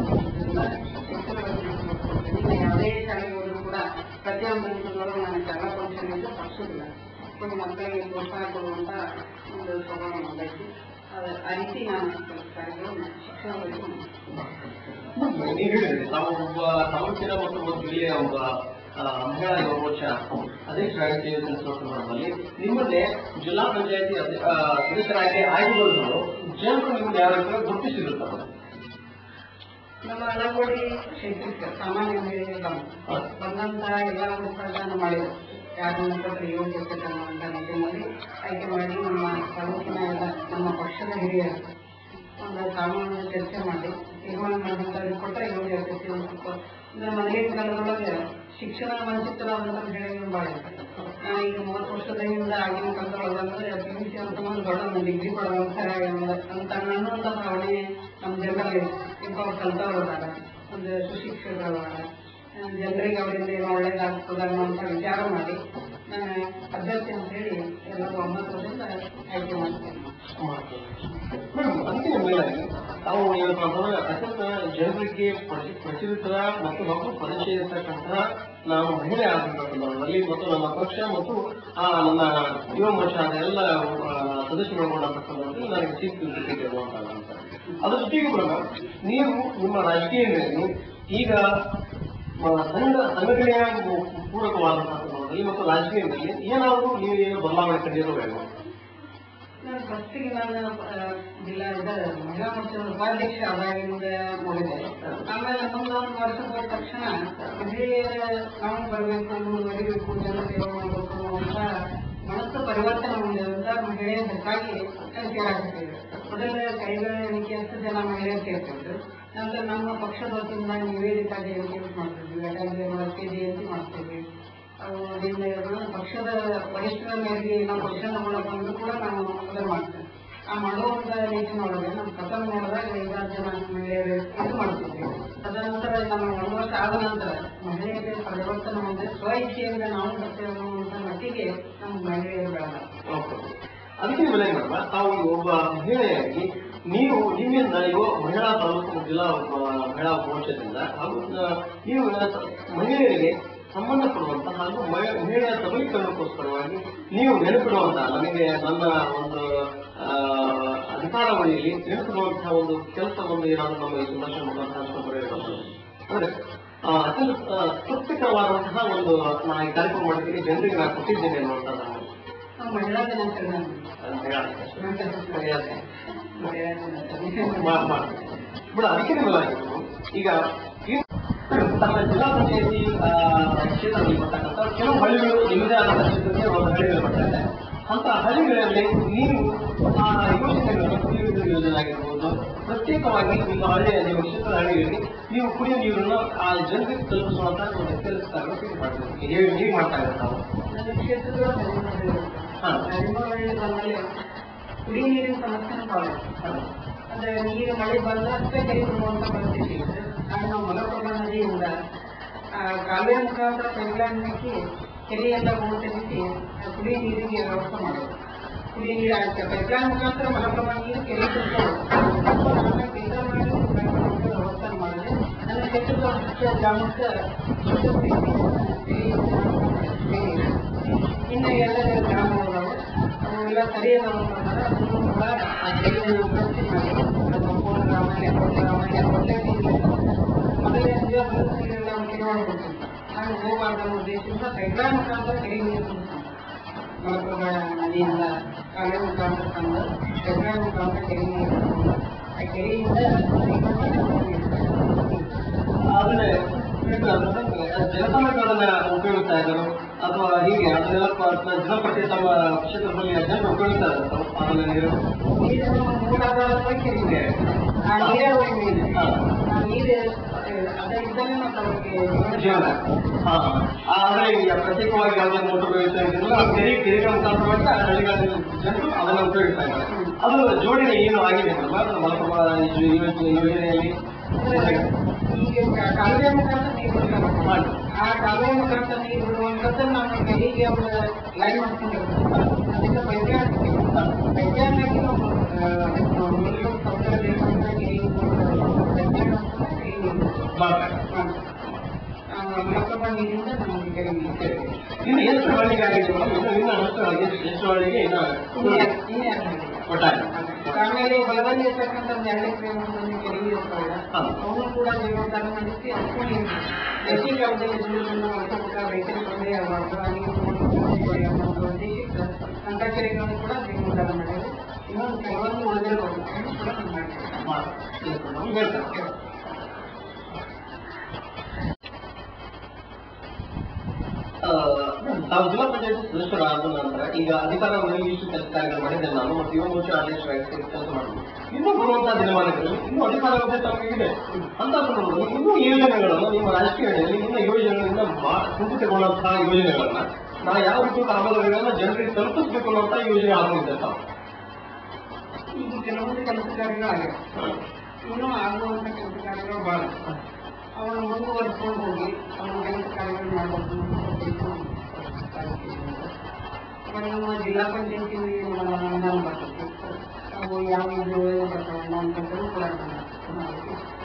ಶಿಕ್ಷಣ ಯಾವುದೇ ಶಾಲೆಗೆ ಹೋದ್ರು ಕೂಡ ಪ್ರತಿಯೊಂದು ಹಂತದಲ್ಲೂ ನಾನು ಶಾಲಾ ಫಂಕ್ಷನ್ನಿಂದ ತಪ್ಪಿಸೋದಿಲ್ಲ ಒಂದು ಮಕ್ಕಳಿಗೆ ಪ್ರೋತ್ಸಾಹ ಕೊಡುವಂತ ಒಂದು ಸ್ವಭಾವ ನಮ್ಮದೈತಿ ಅದು ಆ ರೀತಿ ನಾನು ಕೆಲಸ ಕಾರ್ಯಗಳು ಶಿಕ್ಷಣದಲ್ಲಿ ಮಾಡ್ತೀನಿ. ನೀವು ಹೇಳಿದ್ರಿ ತಾವು ಒಬ್ಬ ತಾಲೂಕಿನ ಮತ್ತು ಒಂದು ಜಿಲ್ಲೆಯ ಒಬ್ಬ ಆ, ಮಹಿಳಾ ಯುವ ಮೋರ್ಚಾ ಅಧ್ಯಕ್ಷರಾಗಿ ಸೇವೆ ಸಲ್ಲಿಸುವ ಸಂದರ್ಭದಲ್ಲಿ ನಿಮ್ಮನ್ನೇ ಜಿಲ್ಲಾ ಪಂಚಾಯತಿ ಅಧ್ಯ- ಆ, ಸದಸ್ಯರಾಗಿ ಆಯ್ಕೆಗೊಂಡು ಜನರು ನಿಮ್ಮನ್ನು ಯಾವ ರೀತಿ ಗುರುತಿಸಿರುತ್ತಾರೆ ನಮ್ಮ ಅಳಗೋಡಿ ಕ್ಷೇತ್ರಕ್ಕೆ ಸಾಮಾನ್ಯ ಮಹಿಳೆಯರು ಬಂದಂತ ಎಲ್ಲ ಮುಖಂಡರನ್ನು ಮಾಡಿದರು ಯಾರು ಮುಖಂಡರು ಯೋಗ್ಯತೆ ಅನ್ನುವಂಥ ನಿಟ್ಟಿನಲ್ಲಿ ಆಯ್ಕೆ ಮಾಡಿ ನಮ್ಮ ತಾಲೂಕಿನ ಎಲ್ಲ ನಮ್ಮ ಪಕ್ಷದ ಹಿರಿಯರು ಒಂದು ಸಾಮಾನ್ಯ ಚರ್ಚೆ ಮಾಡಿ ತೀರ್ಮಾನ ಮಾಡಿದಂತ ಕೊಟ್ಟರೆ ಯೋಗ್ಯ ಅಭ್ಯರ್ಥಿ ಒಂದು ಸ್ವಲ್ಪ ಅಂದ್ರೆ ಮೊದಲಿನ ಕಾಲದೊಳಗೆ ಶಿಕ್ಷಣ ವಂಚಿತರಾದಂಥ ಮಹಿಳೆಯರು ಭಾಳ ಇರ್ತಾರೆ ಆ, ಈಗ ಮೂವತ್ತು ವರ್ಷದ ಹಿಂದೆ ಆಗಿನ ಕಾಲದೊಳಗಂದ್ರೆ ಪಿ ಯು ಸಿ ಅಂತ ಒಂದು ದೊಡ್ಡ ಒಂದು ಡಿಗ್ರಿ ಕೊಡುವಂತ ಅಂತ ಅನ್ನುವಂಥ ಭಾವನೆ ನಮ್ಮ ಜನರಲ್ಲಿ ಇಂಥವ್ರು ಕಲ್ತವ್ರು ಅದಾರ ಒಂದು ಸುಶಿಕ್ಷಕರು ಅದಾರ ಜನರಿಗೆ ಅವರಿಂದ ಏನೋ ಒಳ್ಳೇದಾಗ್ತದ ಅನ್ನೋಂಥ ವಿಚಾರ ಮಾಡಿ ನಾನು ಅಭ್ಯರ್ಥಿ ಅಂತ ಹೇಳಿ ಎಲ್ಲರೂ ಒಂಬತ್ತರಿಂದ ಆಯ್ಕೆ ಮಾಡ್ತೇನೆ ಮೇಡಮ್ ಅದಕ್ಕೆ ಮೇಲಾಗಿ ತಾವು ಏನಪ್ಪ ಅಂತಂದ್ರೆ ಅತ್ಯಂತ ಜನರಿಗೆ ಪ್ರಚ- ಪ್ರಚಲಿತ ಮತ್ತು ಮತ್ತು ಪರಿಚಯ ಇರ್ತಕ್ಕಂತಹ ನಾವು ಮಹಿಳೆ ಆಗಬೇಕನ್ನೋದ್ರಲ್ಲಿ ಮತ್ತು ನಮ್ಮ ಪಕ್ಷ ಮತ್ತು ಆ ನನ್ನ ಯುವ ಮೋರ್ಚಾದ ಎಲ್ಲ ಆ, ಸದಸ್ಯರುಗಳೊಂಡ ಸಂದರ್ಭದಲ್ಲಿ ನನಗೆ ಸೀಟ್ ಟಿಕೆಟ್ ಇರುವಂತಹ ಅಂತ ಅದ್ರ ಜೊತೆಗೆ ಕೂಡ ನೀವು ನಿಮ್ಮ ರಾಜಕೀಯದಲ್ಲಿ ಈಗ ಆ, ಸಂಘ ಸಂಘಟನೆಯ ಪೂರಕವಾದಂತಹ ಸಂದರ್ಭದಲ್ಲಿ ಮತ್ತು ರಾಜಕೀಯದಲ್ಲಿ ಏನಾದರೂ ನೀವು ಏನು ಬದಲಾವಣೆ ಕಂಡಿರಬೇಕು ನಾನು ಫಸ್ಟಿಗೆ ನಾನು ಆ, ಜಿಲ್ಲಾ ಇದ ಮಹಿಳಾ ಮೋರ್ಚಾದ ಉಪಾಧ್ಯಕ್ಷ ಆದಾಗಿಂದ ನೋಡಿದೆ ಆಮೇಲೆ ಮುಂದೆ ಒಂದು ವರ್ಷ ಹೋದ ತಕ್ಷಣ ಮಹಿಳೆಯರ ನಾವು ಬರಬೇಕು ಮುಂದುವರಿಬೇಕು ಜನ ಸೇವೆ ಮಾಡಬೇಕು ಅಂತ ಮನಸ್ಸು ಪರಿವರ್ತನೆ ಹೊಂದಿರೋದ್ರಿಂದ ಮಹಿಳೆಯರು ಹೆಚ್ಚಾಗಿ ಸೇರಾಗ್ತಿದೆ ಮೊದಲ ಕೈಗಳ ಎಣಿಕೆ ಅಷ್ಟು ಜನ ಮಹಿಳೆಯರು ಸೇರ್ತಿದ್ರು ನಂತರ ನಮ್ಮ ಪಕ್ಷದ ವತಿಯಿಂದ ನಿವೇದಿತಾ ಜಯಂತಿ ಮಾಡ್ತಿದ್ವಿ ಅಟಲ್ ಕೆ ಜಯಂತಿ ಮಾಡ್ತಿದ್ವಿ ಅವು ಅದರಿಂದ ಇರೋದು ಪಕ್ಷದ ವರಿಷ್ಠರ ಮೇರೆಗೆ ನಾವು ಪಕ್ಷದ ಮೂಲಕ ಬಂದು ಕೂಡ ನಾವು ಅದನ್ನು ಮಾಡ್ತೇವೆ ಆ ಮಾಡುವಂತ ನಿಟ್ಟಿನೊಳಗೆ ನಮ್ಮ ಪ್ರಥಮ ನೋಡಿದಾಗ ಐದಾರು ಜನ ಮಹಿಳೆಯರು ಇದು ಮಾಡ್ತಿದ್ವಿ ತದನಂತರ ನಮ್ಮ ಒಂದು ವರ್ಷ ಆದ ನಂತರ ಮಹಿಳೆಯರಿಗೆ ಪರಿವರ್ತನೆ ಹೊಂದಿ ಸ್ವ ಇಚ್ಛೆಯಿಂದ ನಾವು ಬರ್ತೇವೆ ಅನ್ನುವಂಥ ಮಟ್ಟಿಗೆ ನಮ್ಮ ಮಹಿಳೆಯರು ಬೆಳೆದ ಅದಕ್ಕೆ ಬೆಲೆ ಮೇಡಮ್ ತಾವು ಒಬ್ಬ ಮಹಿಳೆಯಾಗಿ ನೀವು ನಿಮ್ಮಿಂದ ಯುವ ಮಹಿಳಾ ತಾಲೂಕು ಜಿಲ್ಲಾ ಆ, ಮಹಿಳಾ ಮೋರ್ಚಾದಿಂದ ಹಾಗೂ ಆ, ನೀವು ಸ- ಮಹಿಳೆಯರಿಗೆ ಸಂಬಂಧಪಡುವಂತಹ ಹಾಗೂ ಮಹಿ- ಮಹಿಳೆಯ ಸಬಲೀಕರಣಕ್ಕೋಸ್ಕರವಾಗಿ ನೀವು ನೆನಪಿಡುವಂತಹ ನನಗೆ ನನ್ನ ಒಂದು ಆ, ಅಧಿಕಾರಾವಳಿಯಲ್ಲಿ ನೆನಪಿಡುವಂತಹ ಒಂದು ಕೆಲಸ ಒಂದು ಏನಾದರೂ ನಮ್ಮ ಈ ಸಂದರ್ಶನ ಮುಖಾಂತರ ಹಂಚ್ಕೊಂಡ್ಬರಬೇಕು ಅಂದ್ರೆ ಆ, ಅತ್ಯಂತ ಆ, ತೃಪ್ತಿಕರವಾದಂತಹ ಒಂದು ನಾ ಈ ಕಾರ್ಯಕ್ರಮ ಮಾಡಿದ್ದೀನಿ ಜನರಿಗೆ ನಾನು ಕೊಟ್ಟಿದ್ದೇನೆ ಅನ್ನುವಂಥದ್ದು ನಾವು ಮಹಿಳಾ ದಿನಾಚರಣೆ ಅಂತ ಹೇಳಿ ಮರ್ಯಾದೆ. ಮಹಿಳಾ ದಿನಾಚರಣೆ ಮಾ- ಮಾ- ಬಿಡ ಅದಕ್ಕೆ ಬದಲಾಗಿತ್ತು ಈಗ ಈ ತಮ್ಮ ಜಿಲ್ಲಾ ಪಂಚಾಯತಿ ಆ, ಕ್ಷೇತ್ರದಲ್ಲಿ ಬರ್ತಕ್ಕಂಥ ಕೆಲವು ಹಳ್ಳಿಗಳು ನಿಮ್ಮದೇ ಆದ ಕ್ಷೇತ್ರಕ್ಕೆ ಒಂದು ಹಳ್ಳಿಗಳು ಬರ್ತಾರೆ ಅಂತ ಹಳ್ಳಿಗಳಲ್ಲಿ ನೀವು ಆ ಯೋಜನೆಗಳನ್ನು ಕುಡಿಯುವ ನೀರು ಯೋಜನೆ ಆಗಿರ್ಬೋದು ಪ್ರತ್ಯೇಕವಾಗಿ ನಿಮ್ಮ ಹಳ್ಳಿಯ ನಿಮ್ಮ ಕ್ಷೇತ್ರದ ಹಳ್ಳಿಗಳಲ್ಲಿ ನೀವು ಕುಡಿಯುವ ನೀರನ್ನು ಆ ಜನರಿಗೆ ತಲುಪಿಸುವಂತ ಒಂದು ಕೆಲಸ ಮಾಡ್ತೀವಿ ಹೇಗೆ ಹೇಗೆ ಮಾಡ್ತಾ ಇದ್ದಾರೆ ತಾವು ನನ್ನ ಕ್ಷೇತ್ರದ ಹಾ. ಹರಿಮಳಹಳ್ಳಿ ಬಂದಲ್ಲಿ ಕುಡಿ ನೀರಿನ ಸಮಸ್ಯೆನೂ ಭಾಳ ಇದೆ. ಅಂದ್ರೆ ನೀರು ಮಳೆ ಬಂದಷ್ಟೇ ಕೈ ಬಿಡುವಂತ ಪರಿಸ್ಥಿತಿ ಇದೆ ಆಗ ನಾವು ಮಲಪ್ರಭಾ ನದಿಯಿಂದ ಆ, ಕಾಲುವೆ ಮುಖಾಂತರ ಪೈಪ್ಲೈನ್ ಹಾಕಿ ಕೆರೆಯೆಲ್ಲ ಹೂಳು ತೆಗೆಸಿ ಆ, ಕುಡಿ ನೀರಿಗೆ ವ್ಯವಸ್ಥೆ ಮಾಡೋದು ಕುಡಿ ನೀರು ಆಗುತ್ತೆ ಪೈಪ್ಲೈನ್ ಮುಖಾಂತರ ಮಲಪ್ರಭಾ ನೀರು ಕೆರೆ ಫಿಲ್ಟರ್ ಮಾಡಿ ವ್ಯವಸ್ಥೆ ಮಾಡಿದೆ ನನ್ನ ಕ್ಷೇತ್ರದ ಮುಖ್ಯ ಗ್ರಾಮಕ್ಕೆ ಇನ್ನು ಎಲ್ಲ ಗ್ರಾಮಗಳದಾವೆ ಅವೆಲ್ಲ ಸರಿ ಅದಾವ ಅಂತಂದ್ರೆ ಅದನ್ನು ಕೂಡ ಆ ಕೆರೆಯನ್ನು ವೃತ್ತಿ ಮಾಡಿ ಅದು ಸಂಪೂರ್ಣ ಗ್ರಾಮ ಎಪ್ಪತ್ತು ಗ್ರಾಮ ಎಪ್ಪತ್ತೈದು ಮೊದಲನೇ ದಿವಸ ನೀರೆಲ್ಲ ಕಿರುವಾಡ ಕೊಡ್ತೀನಿ ಹಾಗೆ ಹೋಗಬಾರ್ದು ಅನ್ನೋ ಉದ್ದೇಶದಿಂದ ಪೈಪ್ಲೈನ್ ಮುಖಾಂತರ ಕೆರೆ ನೀರು ತುಂಬಿಸ್ತಾರೆ ಮಲಪ್ರಭಾ ನದಿಯಿಂದ ಕಾಲುವೆ ಮುಖಾಂತರ ತಂದು ಪೈಪ್ಲೈನ್ ಮುಖಾಂತರ ಕೆರೆ ನೀರು ತಂದು ಆ ಕೆರೆಯಿಂದ ಆದ್ರೆ ಜನಸಾಮಾನ್ಯರು ಅದನ್ನ ಉಪಯೋಗಿಸ್ತಾ ಇದ್ದಾರೆ ಅಥವಾ ಹೀಗೆ ಅದನ್ನೆಲ್ಲ ಪ- ಜನಪಟ್ಟಿ ತಮ್ಮ ಕ್ಷೇತ್ರದಲ್ಲಿ ಜನರು ಉಪಯೋಗಿಸ್ತಾ ಇದ್ದಾರೆ ಅದನ್ನ ನೀರು ನೀರನ್ನು ಮೂಡಾದ ಕೆರೆ ನೀರು. ಆ ನೀರಾವರಿ ನೀರು ಹಾ. ಆ ನೀರು ಅದರಿಂದಲೇ ನಾವು ಅವ್ರಿಗೆ ಜೀವನ ಹಾ ಆದ್ರೆ ಈಗ ಪ್ರತ್ಯೇಕವಾಗಿ ಯಾವುದೇ ಮೋಟರ್ ಉಪಯೋಗಿಸ್ತಾ ಇದ್ದಿಲ್ಲ ಆ ಕೆರೆ ಕೆರೆಗಳ ಮುಖಾಂತರ ಮಾತ್ರ ಹಳ್ಳಿಗಳ ಜನರು ಅದನ್ನ ಉಪಯೋಗಿಸ್ತಾ ಇದ್ದಾರೆ ಅದು ಜೋಡಣೆ ಏನು ಆಗಿದೆ ಮೇಡಮ್ ಮಲಪ್ರಭಾ ಯೋಜನೆ ಯೋಜನೆಯಲ್ಲಿ ಈಗ ಕಾಲುವೆ ಮುಖಾಂತರ ನೀರು ಬಿಡ್ತಾರೆ. ಮಾಡಿ ಆ ಕಾಲುವೆ ಮುಖಾಂತರ ನೀರು ಬಿಡುವಂಥದ್ದು ನಮ್ಮ ಕೆರೆಗೆ ಒಂದು ಲೈನ್ ಮಾಡ್ಕೊಂಡಿರ್ತಾರೆ ಅದಕ್ಕೆ ಪೈಪ್ಲೈನ್ ಪೈಪ್ಲೈನ್ ಹಾಕಿ ನಾವು ಆ, ನೀರು ಸರ್ಕಾರ ಬೇಕಂತ ಕೆರೆಗೆ ಪೈಪ್ಲೈನ್ ಹಾಕ್ಕೊಂಡು ಕೆರೆ ನೀರು ಮಾಡ್ತಾರೆ ಆ, ಮಲಪ್ರಭಾ ನೀರಿಂದ ನಮಗೆ ಕೆರೆ ನೀರು ಇನ್ನು ಎಷ್ಟು ಹಳ್ಳಿಗೆ ಆಗಿದೆ ಮೇಡಮ್ ಇನ್ನು ಇನ್ನು ಎಷ್ಟು ಎಷ್ಟು ಎಷ್ಟು ಹಳ್ಳಿಗೆ ಇನ್ನು ಇನ್ನೇ ಇನ್ನೇ ಆಗ್ತದೆ. ಒಟ್ಟಾರೆ ಆಮೇಲೆ ಹೊಲದಲ್ಲಿ ಇರ್ತಕ್ಕಂಥ ಒಂದು ಎರಡು ಎಕರೆ ಒಂದು ಕೆರೆ ಇರ್ತಾವಲ್ಲ ಹಾ. ಅವನು ಕೂಡ ಜೀವನೋದ್ಧಾರ ಮಾಡಿಸಿ ಅದಕ್ಕೂ ನೀರು ಬೇಸಿಗೆ ಕಾಲದಲ್ಲಿ ನೀರನ್ನು ಬಳಸಬೇಕ ರೈತರಿಗೆ ತೊಂದರೆ ಆಗಬಾರ್ದು ಆ ನೀರು ನೋಡಿ ಅನ್ನೋ ಉದ್ದೇಶಕ್ಕೆ ಅಂತ ಕೆರೆಗಳನ್ನು ಕೂಡ ಜೀವನೋದ್ಧಾರ ಮಾಡಿದ್ರು ಇನ್ನೊಂದು ಕೆಲವೊಂದು ಉಳಿದಿರ್ಬೋದು ಅದನ್ನು ಕೂಡ ನಾವು ಮಾಡ್ತೀವಿ ಮಾಡಿ ಹೇಳ್ತಾರೆ ಆ, ತಾವು ಜಿಲ್ಲಾ ಪಂಚಾಯತ್ ಸದಸ್ಯರಾದ ನಂತರ ಈಗ ಅಧಿಕಾರದಲ್ಲಿ ಇಷ್ಟು ಕೆಲಸ ಕಾರ್ಯಗಳು ಮಾಡಿದ್ದೇನೆ ನಾನು ಮತ್ತು ಯುವ ಮೋರ್ಚಾ ಅಧ್ಯಕ್ಷರಾಗಿ ಕೆಲಸ ಮಾಡಿದ್ದೆ ಇನ್ನೂ ಬರುವಂತಹ ದಿನಮಾನಗಳಲ್ಲಿ ಇನ್ನೂ ಅಧಿಕಾರಾವಧಿ ತಮಗೆ ಇದೆ ಅಂತ ಸಂದರ್ಭದಲ್ಲಿ ಇನ್ನೂ ಯೋಜನೆಗಳನ್ನು ನಿಮ್ಮ ರಾಜಕೀಯದಲ್ಲಿ ಇನ್ನ ಯೋಜನೆಗಳಿಂದ ಕುಂಠಿತಗೊಳ್ಳುವಂತಹ ಯೋಜನೆಗಳನ್ನ ನಾವು ಯಾವ ರೀತಿ ಕಾಮಗಾರಿಗಳನ್ನ ಜನರಿಗೆ ತಲುಪಿಸ್ಬೇಕು ಅನ್ನೋಂತ ಯೋಜನೆ ಆಗೋಗಿದೆ ತಾವು ಈಗ ಕೆಲವೊಂದು ಕೆಲಸ ಕಾರ್ಯಗಳು ಆಗಿವೆ ಇನ್ನೂ ಆಗುವಂಥ ಕೆಲಸ ಕಾರ್ಯಗಳು ಭಾಳ ಅವನು ಮುಂದುವರಿಸ್ಕೊಂಡು ಹೋಗಿ ಅವನ ಕೆಲಸ ಕಾರ್ಯಗಳು ಮಾಡಬೇಕು ಆಮೇಲೆ ನಮ್ಮ ಜಿಲ್ಲಾ ಪಂಚಾಯತಿ ಅನುದಾನ ಬರ್ತದೆ ಅವು ಯಾವ ಇದು ಬರ್ತಾವಲ್ಲ ಅಂತಂದ್ರೂ ಕೂಡ ನಾವು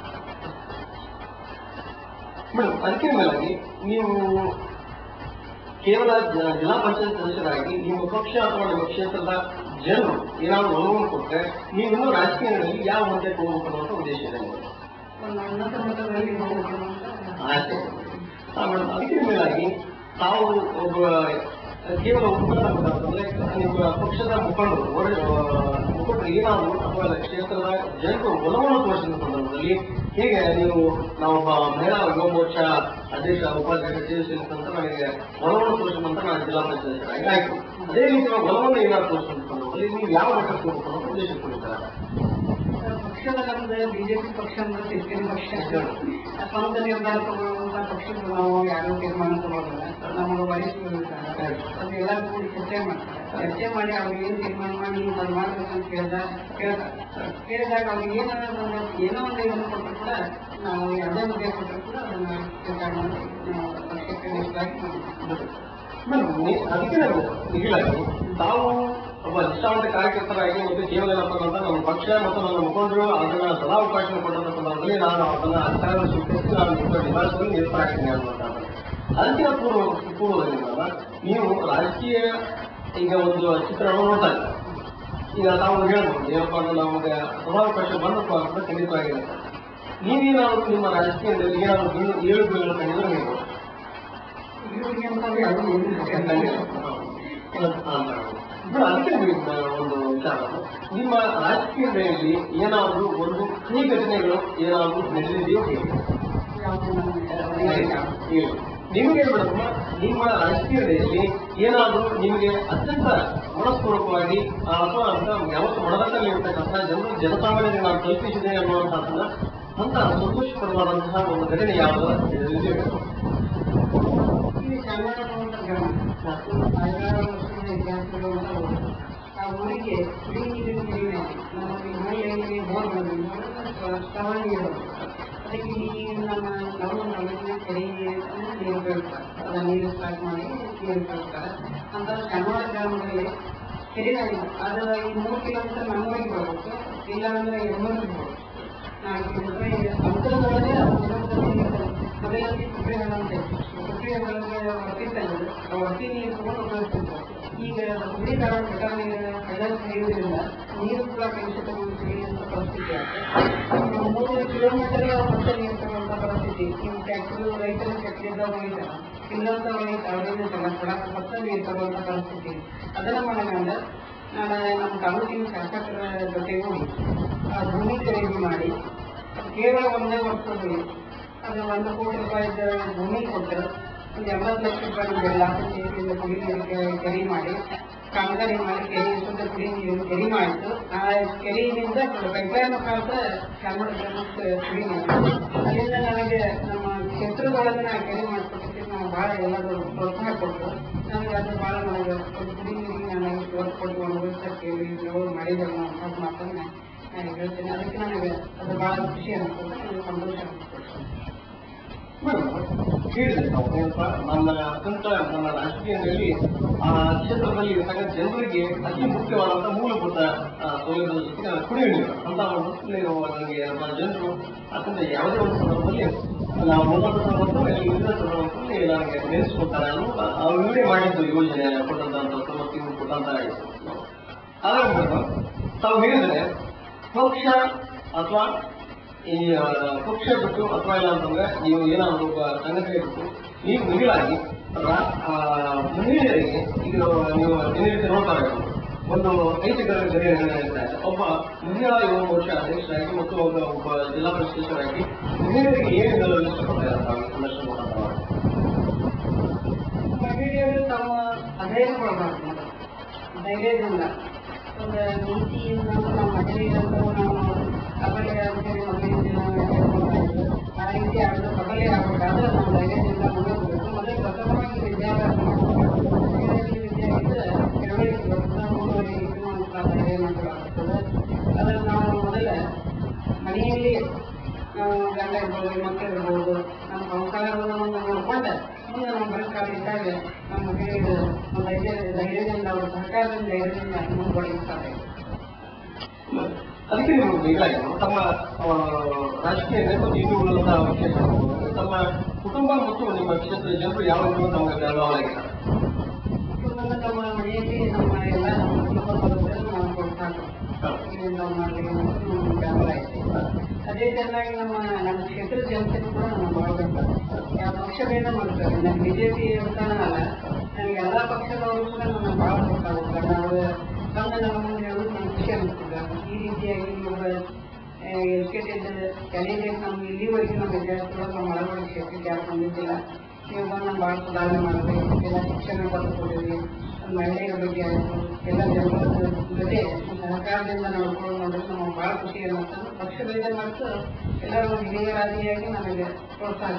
ಮೇಡಮ್ ಅದಕ್ಕೆ ಮೇಲಾಗಿ ನೀವು ಕೇವಲ ಜ- ಜಿಲ್ಲಾ ಪಂಚಾಯತ್ ಸದಸ್ಯರಾಗಿ ನಿಮ್ಮ ಪಕ್ಷ ಅಥವಾ ನಿಮ್ಮ ಕ್ಷೇತ್ರದ ಜನರು ಏನಾದ್ರು ಒಲವನ್ನು ಕೊಟ್ಟರೆ ನೀವಿನ್ನೂ ರಾಜಕೀಯದಲ್ಲಿ ಯಾವ ಹಂತಕ್ಕೆ ಹೋಗ್ಬೇಕು ಅನ್ನುವಂಥ ಉದ್ದೇಶ ಇದೆ ನಿಮಗೆ ಒಂದು ಉನ್ನತ ಮಟ್ಟದಲ್ಲಿ ಹೋಗಬೇಕು ಅಂತ ಆಸೆ ಆ, ಮೇಡಮ್ ಅದಕ್ಕೆ ಮೇಲಾಗಿ ತಾವು ಒಬ್ಬ ಕೇವಲ ಮುಖಂಡ ಅಂತಂದ್ರೆ ನಿಮ್ಮ ಪಕ್ಷದ ಮುಖಂಡರು ಒಳ್ಳೆ, ಆ, ಮುಖಂಡರು ಏನಾದ್ರು ಅಥವಾ ಕ್ಷೇತ್ರದ ಜನರು ಒಲವನ್ನು ತೋರಿಸಿದ ಸಂದರ್ಭದಲ್ಲಿ ಹೇಗೆ ನೀವು ನಾವೊಬ್ಬ ಮಹಿಳಾ ಯುವ ಮೋರ್ಚಾ ಅಧ್ಯಕ್ಷ ಉಪಾಧ್ಯಕ್ಷ ಸೇರಿಸಿದ ನಂತರ ನನಗೆ ಒಲವನ್ನು ತೋರಿಸಿದಂತ ನಾನು ಜಿಲ್ಲಾ ಪಂಚಾಯತ್ ಆಯ್ತು ಅದೇ ರೀತಿ ಒಲವನ್ನು ಏನಾದ್ರು ತೋರಿಸಿದ ಸಂದರ್ಭದಲ್ಲಿ ನೀವು ಯಾವ ಮಟ್ಟಕ್ಕೆ ಹೋಗ್ಬೇಕು ಅನ್ನೋ ಉದ್ದೇಶ ಕೊಟ್ಟಿದ್ದಾರೆ ಪಕ್ಷದ ನಮ್ದು ಬಿಜೆಪಿ ಪಕ್ಷ ಅಂದ್ರೆ ಶಿಸ್ತಿನ ಪಕ್ಷ ಸ್ವಂತ ನಿರ್ಧಾರ ತಗೊಳ್ಳುವಂತ ಪಕ್ಷಗಳು ನಾವು ಯಾರು ತೀರ್ಮಾನ ತಗೊಳ್ಳೋದಿಲ್ಲ ನಮಗೆ ವಯಸ್ಸು ಇರ್ತಾರೆ ಅದು ಎಲ್ಲ ಕೂಡಿ ಚರ್ಚೆ ಮಾಡ್ತಾರೆ ಚರ್ಚೆ ಮಾಡಿ ಅವ್ರಿಗೆ ಏನು ತೀರ್ಮಾನ ಮಾಡಿ ನೀವು ಅದು ಮಾಡ್ಬೇಕಂತ ಕೇಳ್ದಾಗ ಕೇಳ್ತಾರೆ ಕೇಳಿದಾಗ ಅವ್ರಿಗೆ ಏನೋ ಒಂದು ಏನೋ ಒಂದು ಇದನ್ನು ಕೊಟ್ಟರು ಕೂಡ ನಾವು ಯಾವುದೇ ಹುದ್ದೆ ಕೊಟ್ಟರು ಕೂಡ ಅದನ್ನ ಸ್ವೀಕಾರ ಮಾಡಿ ನಾವು ಪಕ್ಷಕ್ಕೆ ನಿಷ್ಠಾಗಿ ಮಾಡ್ತೀವಿ. ಮೇಡಮ್, ನೀ- ಅದಕ್ಕೆ ನಾನು ಈಗಲಾಗಿ ತಾವು ಒಬ್ಬ ನಿಷ್ಠಾವಂತ ಕಾರ್ಯಕರ್ತರಾಗಿ ಮತ್ತು ಕೇವಲ ಏನಪ್ಪ ಅಂತ ನಮ್ಮ ಪಕ್ಷ ಮತ್ತು ನನ್ನ ಮುಖಂಡರು ಅದನ್ನ ಸದಾವಕಾಶ ಕೊಟ್ಟಂತ ಸಂದರ್ಭದಲ್ಲಿ ನಾನು ಅದನ್ನ ಅಧಿಕಾರ ಸ್ವೀಕರಿಸಿ ನಾನು ನಿಮ್ಮ ನಿವಾಸದಲ್ಲಿ ನಿರತರಾಗ್ತೀನಿ ಅನ್ನುವಂಥದ್ದು ಅದಕ್ಕಿಂತ ಪೂರ್ವ ಪೂರ್ವದಲ್ಲಿ ಮಾತ್ರ ನೀವು ರಾಜಕೀಯ ಈಗ ಒಂದು ಚಿತ್ರಣವನ್ನು ನೋಡ್ತಾ ಇದ್ದೀರಾ. ಈಗ ತಾವು ಹೇಳ್ಬೋದು ಏನಪ್ಪ ಅಂದ್ರೆ ನಮಗೆ ಸದಾವಕಾಶ ಬಂದಪ್ಪ ಅಂತ ಖಂಡಿತವಾಗಿರುತ್ತೆ ನೀವೇನಾದ್ರು ನಿಮ್ಮ ರಾಜಕೀಯದಲ್ಲಿ ಏನಾದ್ರು ಬೀಳು- ಏಳು ಬೀಳು ಕಂಡಿದ್ರೆ ನೀವು ಇವ್ರಿಗೆ ಅಂತ ಯಾವುದೂ ಏನಿಲ್ಲ. ಅದಕ್ಕೆ ನೀವು ಒಂದು ವಿಚಾರ ನಿಮ್ಮ ರಾಜಕೀಯದಲ್ಲಿ ಏನಾದರೂ ಒಂದು ಕಹಿ ಘಟನೆಗಳು ಏನಾದರೂ ನಡೆದಿದೆಯೋ ಹೇಗೆ ಯಾವುದು ನಮಗೆ ಇಲ್ಲ. ನಿಮಗೆ ಮೇಡಮ್ ನಿಮ್ಮ ರಾಜಕೀಯದಲ್ಲಿ ಏನಾದರೂ ನಿಮಗೆ ಅತ್ಯಂತ ಮನಸ್ಪೂರ್ವಕವಾಗಿ ಆ, ಅಥವಾ ಅಂತ ಯಾವತ್ತು ಮನದಲ್ಲಿ ಇರ್ತಕ್ಕಂಥ ಜನರು ಜನಸಾಮಾನ್ಯರಿಗೆ ನಾನು ತಲುಪಿಸಿದೆ ಅನ್ನುವಂಥದ್ದನ್ನ ಅಂತ ಸಂತೋಷಕರವಾದಂತಹ ಒಂದು ಘಟನೆ ಯಾವುದು ನಡೆದಿದೆಯೋ ಮೇಡಮ್? ಈ ಕರ್ನಾಟಕವಂತ ಗ್ರಾಮ ಹದಿನಾರು ವರ್ಷದ ಇತಿಹಾಸಗಳು ಅಂತ ಹೋಗುತ್ತೆ. ಆ ಊರಿಗೆ ಕುಡಿ ನೀರಿನ ಕಡಿಮೆ ನಮಗೆ ಮನೆಯಲ್ಲಿ ಬೋರ್ ಸ್ಥಳ ನೀರು ಅದಕ್ಕೆ ಈ ನಮ್ಮ ನಮ್ಮ ಮನೆಯ ಕೆರೆ ನೀರು ಬೀಳ್ತಾರೆ ಅದನ್ನ ನೀರು ಸ್ಟಾರ್ಟ್ ಮಾಡಿ ನೀರು ಬೀಳ್ತಾರೆ ಅಂತ ಕನ್ನಡ ಗ್ರಾಮದಲ್ಲಿ ಕೆರೆಗಳಿಲ್ಲ ಅದು ಈ ಮೂರು ಕಿಲೋಮೀಟರ್ ನಮ್ಮೂರಿಗೆ ಬರಬೇಕು ಇಲ್ಲ ಅಂದ್ರೆ ಎಮ್ಮೂರಿಗೆ ಬರಬೇಕು ನಾಲ್ಕು ಕಿಲೋಮೀಟರ್ ಅಂತರದೊಳಗೆ ಮೊದಲಲ್ಲಿ ಕುಬ್ರಿಗಳ ಅಂತ ಕುಬ್ರಿಗಳಿಗೆ ಹೊರತಿತ್ತಲ್ಲ ಹೊರತಿ ನೀರು ತಗೊಂಡು ಉಪಯೋಗಿಸ್ತಿದ್ರು ಈಗ ಕುಡಿ ಕಾರಣ ಪ್ರಕಾರ ನೀರು ಕಡಲ್ ನೀರುವುದರಿಂದ ನೀರು ಕೂಡ ಕಲುಷಿತಗೊಂಡು ಸಿಗುವಂತ ಪರಿಸ್ಥಿತಿ ಆಗುತ್ತೆ ಮೂರು ಕಿಲೋಮೀಟರ್ ಮತ್ತೆ ನೀರು ತಗೊಳ್ಳುವಂತ ಪರಿಸ್ಥಿತಿ ಈ ಟ್ಯಾಕ್ಟ್ರಿ ರೈತರ ಟ್ಯಾಕ್ಟ್ರಿಯಿಂದ ಹೋಗಿದ್ದಾರೆ ಇಲ್ಲಂತ ಹೋಗಿ ಅವರಿಂದ ಜನ ಕೊಡಕ್ಕೆ ಮತ್ತೆ ನೀರು ತಗೊಳ್ಳುವಂತ ಪರಿಸ್ಥಿತಿ ಅದನ್ನ ಮಾಡೋಣ ನಾನು ನಮ್ಮ ತಾಲೂಕಿನ ಶಾಸಕರ ಜೊತೆ ಹೋಗಿ ಆ ಭೂಮಿ ಖರೀದಿ ಮಾಡಿ ಕೇವಲ ಒಂದೇ ವರ್ಷದಲ್ಲಿ ಅದು ಒಂದು ಕೋಟಿ ರೂಪಾಯಿದ ಭೂಮಿ ಕೊಟ್ಟರು ಒಂದು ಎಂಬತ್ತು ಲಕ್ಷ ರೂಪಾಯಿ ನಮ್ಮ ಜಿಲ್ಲಾ ಪಂಚಾಯತಿಯಿಂದ ಕುಡಿ ನೀರು ಕೆ- ಕೆರೆ ಮಾಡಿ ಕಾಮಗಾರಿ ಮಾಡಿ ಕೆರೆ ಶುದ್ಧ ಕುಡಿ ನೀರು ಕೆರೆ ಮಾಡಿತ್ತು ಆ ಕೆರೆಯಿಂದ ಪೈಪ್ಲೈನ್ ಮುಖಾಂತರ ಚಾಮರಾಜ ಗ್ರಾಮಕ್ಕೆ ಕುಡಿ ನೀರು ಅಲ್ಲಿಂದ ನನಗೆ ನಮ್ಮ ಕ್ಷೇತ್ರದೊಳಗೆ ನಾ ಕೆರೆ ಮಾಡಿಕೊಟ್ಟಿದ್ದು ನಾವು ಭಾಳ ಎಲ್ಲರೂ ಪ್ರೋತ್ಸಾಹ ಕೊಟ್ಟರು ನನಗೆ ಅದು ಭಾಳ ನನಗೆ ಒಂದು ಕುಡಿ ನೀರಿಗೆ ನಾನು ಇವತ್ತು ಕೊಟ್ಟು ಒಂದು ವರ್ಷ ಕೇಳಿ ಮಾಡಿದ್ರು ಅಂತ ಮಾತನ್ನ ನಾನು ಹೇಳ್ತೇನೆ ಅದಕ್ಕೆ ನನಗೆ ಅದು ಭಾಳ ಖುಷಿ ಅನಿಸ್ತದೆ ನನಗೆ ಸಂತೋಷ ಅನಿಸ್ತದೆ ಮೇಡಮ್, ಹೇಳಿದೆ ತಾವು ಏನಪ್ಪ ನನ್ನ ಅತ್ಯಂತ ನನ್ನ ರಾಜಕೀಯದಲ್ಲಿ ಆ ಕ್ಷೇತ್ರದಲ್ಲಿ ಇರ್ತಕ್ಕಂಥ ಜನರಿಗೆ ಅತಿ ಮುಖ್ಯವಾದಂಥ ಮೂಲಭೂತ ಆ, ಸೌಲಭ್ಯದ ಜೊತೆಗೆ ಕುಡಿಯುವ ನೀರು ಅಂತ ಒಂದು ನೀವು ನನಗೆ ನಮ್ಮ ಜನರು ಅತ್ಯಂತ ಯಾವುದೇ ಒಂದು ಸಂದರ್ಭದಲ್ಲಿ ನಾವು ಹೋದಂಥ ಸಂದರ್ಭದಲ್ಲಿ ಅಲ್ಲಿ ಇದ್ದ ಸಂದರ್ಭದಲ್ಲಿ ನನಗೆ ನೆನೆಸ್ಕೊತಾರೆ ಅನ್ನೋ ಅವ್ರು ಇವರೇ ಮಾಡಿದ್ದು ಯೋಜನೆ ಕೊಟ್ಟಂತ ಮತ್ತು ಇವ್ರು ಕೊಟ್ಟಂತ ಆದ್ರೆ ಮೇಡಮ್, ತಾವು ಹೇಳಿದ್ರೆ ಪಕ್ಷ ಅಥವಾ ಈ ಆ, ಪಕ್ಷ ಬಿಟ್ಟು ಅಥವಾ ಇಲ್ಲ ಅಂತಂದ್ರೆ ನೀವು ಏನಾದ್ರು ಒಬ್ಬ ಸಂಘಟನೆ ಬಿಟ್ಟು ನೀವು ಮಿಗಿಲಾಗಿ ರಾ- ಆ, ಮಹಿಳೆಯರಿಗೆ ಈಗ ನೀವು ದಿನನಿತ್ಯ ನೋಡ್ತಾ ಇರೋದು ಒಂದು ಐದು ಗಂಟೆ ಗರಿ ಹೇಳ್ತಾ ಇದೆ ಒಬ್ಬ ಮಹಿಳಾ ಯುವ ಮೋರ್ಚಾ ಅಧ್ಯಕ್ಷರಾಗಿ ಮತ್ತು ಒಬ್ಬ ಒಬ್ಬ ಜಿಲ್ಲಾ ಪರಿಷದರಾಗಿ ಮಹಿಳೆಯರಿಗೆ ಏನು ಹೇಳಲು ಇಷ್ಟಪಡ್ತಾರೆ ತಾವು ಸಂದರ್ಶನ ಮುಖಾಂತರ ಮಹಿಳೆಯರು ತಮ್ಮ ಅಧೈರ್ಯ ಕೊಡಬಾರ್ದು ಮೊದಲು. ಧೈರ್ಯದಿಂದ ಒಂದು ನೀತಿಯಿಂದ ನಮ್ಮ ಮಹಿಳೆಯರನ್ನು ನಾವು ಕಬಲೆ ಅಂತೇಳಿ ಮೊದಲಿನ ದಿನ ಹೇಳ್ಕೊಳ್ತಾ ಇದ್ರು. ಆ ರೀತಿ ಆಗಲು ಕಬಲೆ ಆಗಬೇಕಾದ್ರೆ ನಾವು ಧೈರ್ಯದಿಂದ ಮುಂದೆ ಹೋಗಬೇಕು ಮೊದಲು ಪ್ರಥಮವಾಗಿ ವಿದ್ಯಾಭ್ಯಾಸ ಮಾಡಬೇಕು ಮನೆಯಲ್ಲಿ ನಾವು ಗಂಡ ಇರ್ಬೋದು ಮಕ್ಕಳು ಇರ್ಬೋದು ನಮ್ಮ ಸಂಸಾರವನ್ನು ನೋಡ್ಕೊಂಡು ಮುಂದೆ ನಮ್ಮ ಬದುಕಾಗಿದ್ದಾಗ ನಮ್ಮ ಮಕ್ಕಳಿಗೆ ಒಂದು ಧೈರ್ಯ ಧೈರ್ಯದಿಂದ ಅವರ ಸಹಕಾರದಿಂದ ಧೈರ್ಯದಿಂದ ಮುಂದುವರಿಸ್ತಾರೆ ಅದಕ್ಕೆ ನೀವು ಹೀಗಾಗಿ ತಮ್ಮ ಆ, ರಾಜಕೀಯ ನೇಪಥ್ಯ ಇದು ಉಳ್ಳಂತಹ ವಿಶೇಷ ತಮ್ಮ ಕುಟುಂಬ ಮತ್ತು ನಿಮ್ಮ ಕ್ಷೇತ್ರದ ಜನರು ಯಾವ ರೀತಿ ತಮಗೆ ಬೆಳವಣಿಗೆ ಕುಟುಂಬದ ನಮ್ಮ ಮನೆಯಲ್ಲಿ ನಮ್ಮ ಎಲ್ಲ ನಮ್ಮ ಕುಟುಂಬ ಸದಸ್ಯರು ನಾವು ಕೊಡ್ತಾರೆ ಇದರಿಂದ ಮಾಡಲಿಕ್ಕೆ ನಮ್ಗೆ ಬೆಂಬಲ ಐತಿ ಅದೇ ಚೆನ್ನಾಗಿ ನಮ್ಮ ನಮ್ಮ ಕ್ಷೇತ್ರದ ಜನತೆನೂ ಕೂಡ ನಾವು ಮಾಡಬೇಕು ಯಾವ ಪಕ್ಷ ಭೇದ ಮಾಡ್ತಾರೆ ನಮ್ಮ ಬಿಜೆಪಿ ಅಂತಾನ ಅಲ್ಲ ನನಗೆ ಎಲ್ಲ ಪಕ್ಷದವರು ಕೂಡ ನನ್ನ ಭಾಳ ಗೊತ್ತಾಗುತ್ತೆ ನಾವು ಬಂದ ನಮ್ಮ ಮುಂದೆ ಹೇಳೋದು ನಮ್ಗೆ ಖುಷಿ ಅನಿಸ್ತದೆ ಈ ರೀತಿಯಾಗಿ ಒಬ್ಬ ಎಜುಕೇಟೆಡ್ ಕ್ಯಾಂಡಿಡೇಟ್ ನಮ್ಗೆ ಇಲ್ಲಿವರೆಗೆ ನಮ್ಮ ವಿದ್ಯಾರ್ಥಿಗಳು ನಮ್ಮ ಒಳಗಡೆ ಕ್ಷೇತ್ರಕ್ಕೆ ಯಾರು ಬಂದಿದ್ದಿಲ್ಲ ನೀವು ಬಂದು ನಮ್ಮ ಭಾಳ ಸುಧಾರಣೆ ಮಾಡಿದ್ರಿ ಎಲ್ಲ ಶಿಕ್ಷಣ ಪಡೆದುಕೊಂಡಿದ್ರಿ ಮಹಿಳೆಯರ ಬಗ್ಗೆ ಆಯಿತು ಎಲ್ಲ ಜನರ ಜೊತೆ ಸಹಕಾರದಿಂದ ನೋಡ್ಕೊಂಡು ನೋಡಿದ್ರೆ ನಮಗೆ ಭಾಳ ಖುಷಿ ಅನ್ನಿಸ್ತದೆ ಪಕ್ಷಭೇದ ಮತ್ತು ಎಲ್ಲರೂ ಹಿರಿಯರಾದಿಯಾಗಿ ನನಗೆ ಪ್ರೋತ್ಸಾಹ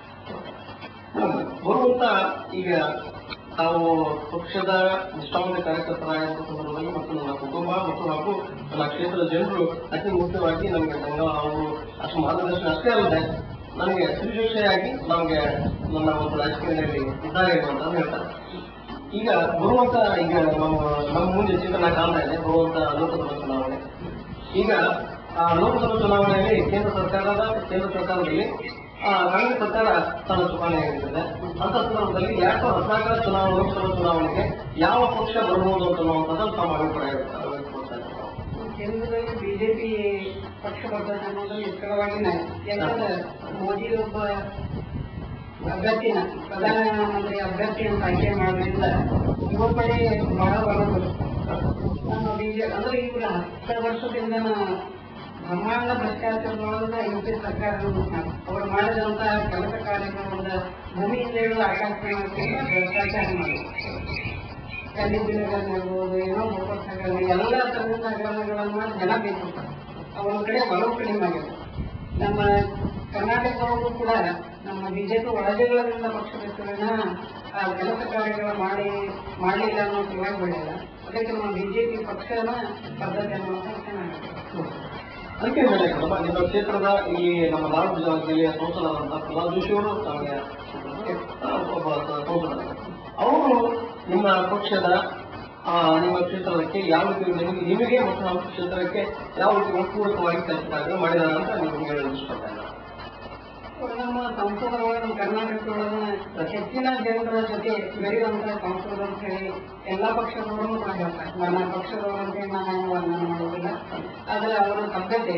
ಬರುವಂತ ಈಗ ತಾವು ಪಕ್ಷದ ನಿಷ್ಠಾವಂತ ಕಾರ್ಯಕರ್ತರಾಗಿರುವ ಸಂದರ್ಭದಲ್ಲಿ ಮತ್ತು ನನ್ನ ಕುಟುಂಬ ಮತ್ತು ಹಾಗೂ ನನ್ನ ಕ್ಷೇತ್ರದ ಜನರು ಅತಿ ಮುಖ್ಯವಾಗಿ ನಮಗೆ ಸಂಘ ಅವರು ಅಷ್ಟು ಮಾರ್ಗದರ್ಶನ ಅಷ್ಟೇ ಅಲ್ಲದೆ ನನಗೆ ಸುವಿಶೇಷೆಯಾಗಿ ನಮಗೆ ನನ್ನ ಒಂದು ರಾಜಕೀಯದಲ್ಲಿ ಇದ್ದಾರೆ ಅಂತ ಹೇಳ್ತಾರೆ ಈಗ ಬರುವಂತ ಈಗ ನಮ್ಮ ನಮ್ಮ ಮುಂದೆ ಚಿತ್ರಣ ಕಾಣ್ತಾ ಇದೆ ಬರುವಂತ ಲೋಕಸಭಾ ಚುನಾವಣೆ ಈಗ ಆ ಲೋಕಸಭಾ ಚುನಾವಣೆಯಲ್ಲಿ ಕೇಂದ್ರ ಸರ್ಕಾರದ ಕೇಂದ್ರ ಸರ್ಕಾರದಲ್ಲಿ ಆ, ಕಾಂಗ್ರೆಸ್ ಸರ್ಕಾರ ತನ್ನ ಚುನಾವಣೆ ಆಗಿರ್ತದೆ ಅಂತ ಸಂದರ್ಭದಲ್ಲಿ ಎರಡ್ ಸಾವಿರದ ಹದಿನಾಲ್ಕರ ಚುನಾವಣೆ ಲೋಕಸಭಾ ಚುನಾವಣೆಗೆ ಯಾವ ಪಕ್ಷ ಬರ್ಬೋದು ಅಂತ ಅನ್ನುವಂಥದ್ದು ತಮ್ಮ ಅಭಿಪ್ರಾಯ ವ್ಯಕ್ತಪಡಿಸ್ತಾ ಇದ್ದಾರೆ. ಕೇಂದ್ರದಲ್ಲಿ ಬಿಜೆಪಿ ಪಕ್ಷ ಬರ್ತದೆ ಅನ್ನೋದು ನಿಶ್ಚಲವಾಗಿನ ಯಾಕಂದ್ರೆ ಮೋದಿ ಒಬ್ಬ ಅಭ್ಯರ್ಥಿನ ಪ್ರಧಾನಮಂತ್ರಿ ಅಭ್ಯರ್ಥಿ ಅಂತ ಆಯ್ಕೆ ಮಾಡೋದ್ರಿಂದ ಯುವ ಪಡೆ ಬಹಳ ಬರೋದು ನಮ್ಮ ಬಿಜೆ ಅಂದ್ರೆ ಇವ್ರ ಹತ್ತು ವರ್ಷದಿಂದ ಬ್ರಹ್ಮಾಂಡ ಭ್ರಷ್ಟಾಚಾರದೊಳಗ ಯು ಪಿ ಸರ್ಕಾರ ಅವರು ಮಾಡಿದಂತ ಕೆಲಸ ಕಾರ್ಯಗಳನ್ನ ಭೂಮಿಯಿಂದ ಹಿಡಿದು ಆಕಾಶ ಭ್ರಷ್ಟಾಚಾರ ಮಾಡಿದ್ರು ಕಲ್ಲಿದ್ದಲುಗಳನ್ನಿರ್ಬೋದು ಏನೋ ಭೂಪಟ್ಟಗಳು ಎಲ್ಲ ತರದ ಹಗರಣಗಳನ್ನ ಜನ ಬೇಕು ಅವರ ಕಡೆ ಒಲವು ಕಡಿಮೆ ಆಗಿದೆ ನಮ್ಮ ಕರ್ನಾಟಕದವರು ಕೂಡ ನಮ್ಮ ಬಿಜೆಪಿ ಒಳಜಗಳದಿಂದ ಪಕ್ಷದ ವಿನ ಆ ಕೆಲಸ ಕಾರ್ಯಗಳು ಮಾಡಿ ಮಾಡಲಿಲ್ಲ ಅನ್ನೋ ಸಲುವಾಗಿ ಬೆಳೆಯಲ್ಲ ಅದಕ್ಕೆ ನಮ್ಮ ಬಿಜೆಪಿ ಪಕ್ಷನ ಪದ್ಧತಿ ಅನ್ನೋದು ಚೆನ್ನಾಗಿದೆ ಅದಕ್ಕೆ ಮೇಲೆ ನಮ್ಮ ನಿಮ್ಮ ಕ್ಷೇತ್ರದ ಈ ನಮ್ಮ ಧಾರವಾಡ ಜಿಲ್ಲೆಯ ಸಂಸದರಾದಂತಹ ಪ್ರಹ್ಲಾದ್ ಜೋಶಿ ಅವರು ತಮಗೆ ಆ, ಒಬ್ಬ ಸಂಸದರು ಅವರು ನಿಮ್ಮ ಪಕ್ಷದ ಆ, ನಿಮ್ಮ ಕ್ಷೇತ್ರಕ್ಕೆ ಯಾವ ರೀತಿ ನಿಮಗೆ ನಿಮಗೆ ಮತ್ತು ನಮ್ಮ ಕ್ಷೇತ್ರಕ್ಕೆ ಯಾವ ರೀತಿ ಒಟ್ಟುಪೂರಕವಾಗಿ ಕೆಲಸ ಕಾರ್ಯ ಮಾಡಿದ್ದಾರೆ ಅಂತ ನೀವು ಹೇಳಲು ಇಷ್ಟಪಡ್ತಾ ಅವ್ರು ನಮ್ಮ ಸಂಸದರೊಳಗೆ ನಮ್ಮ ಕರ್ನಾಟಕದೊಳಗೆ ಹೆಚ್ಚಿನ ಜನರ ಜೊತೆ ಬೆರೆಯುವಂತ ಸಂಸದರು ಅಂತ ಹೇಳಿ ಎಲ್ಲಾ ಪಕ್ಷದವರು ಕೂಡ ಹೇಳ್ತಾರೆ ನನ್ನ ಪಕ್ಷದವರು ಅಂತ ಹೇಳಿ ನಾನು ವರ್ಣನೆ ಮಾಡೋದಿಲ್ಲ ಆದ್ರೆ ಅವರ ಸಭ್ಯತೆ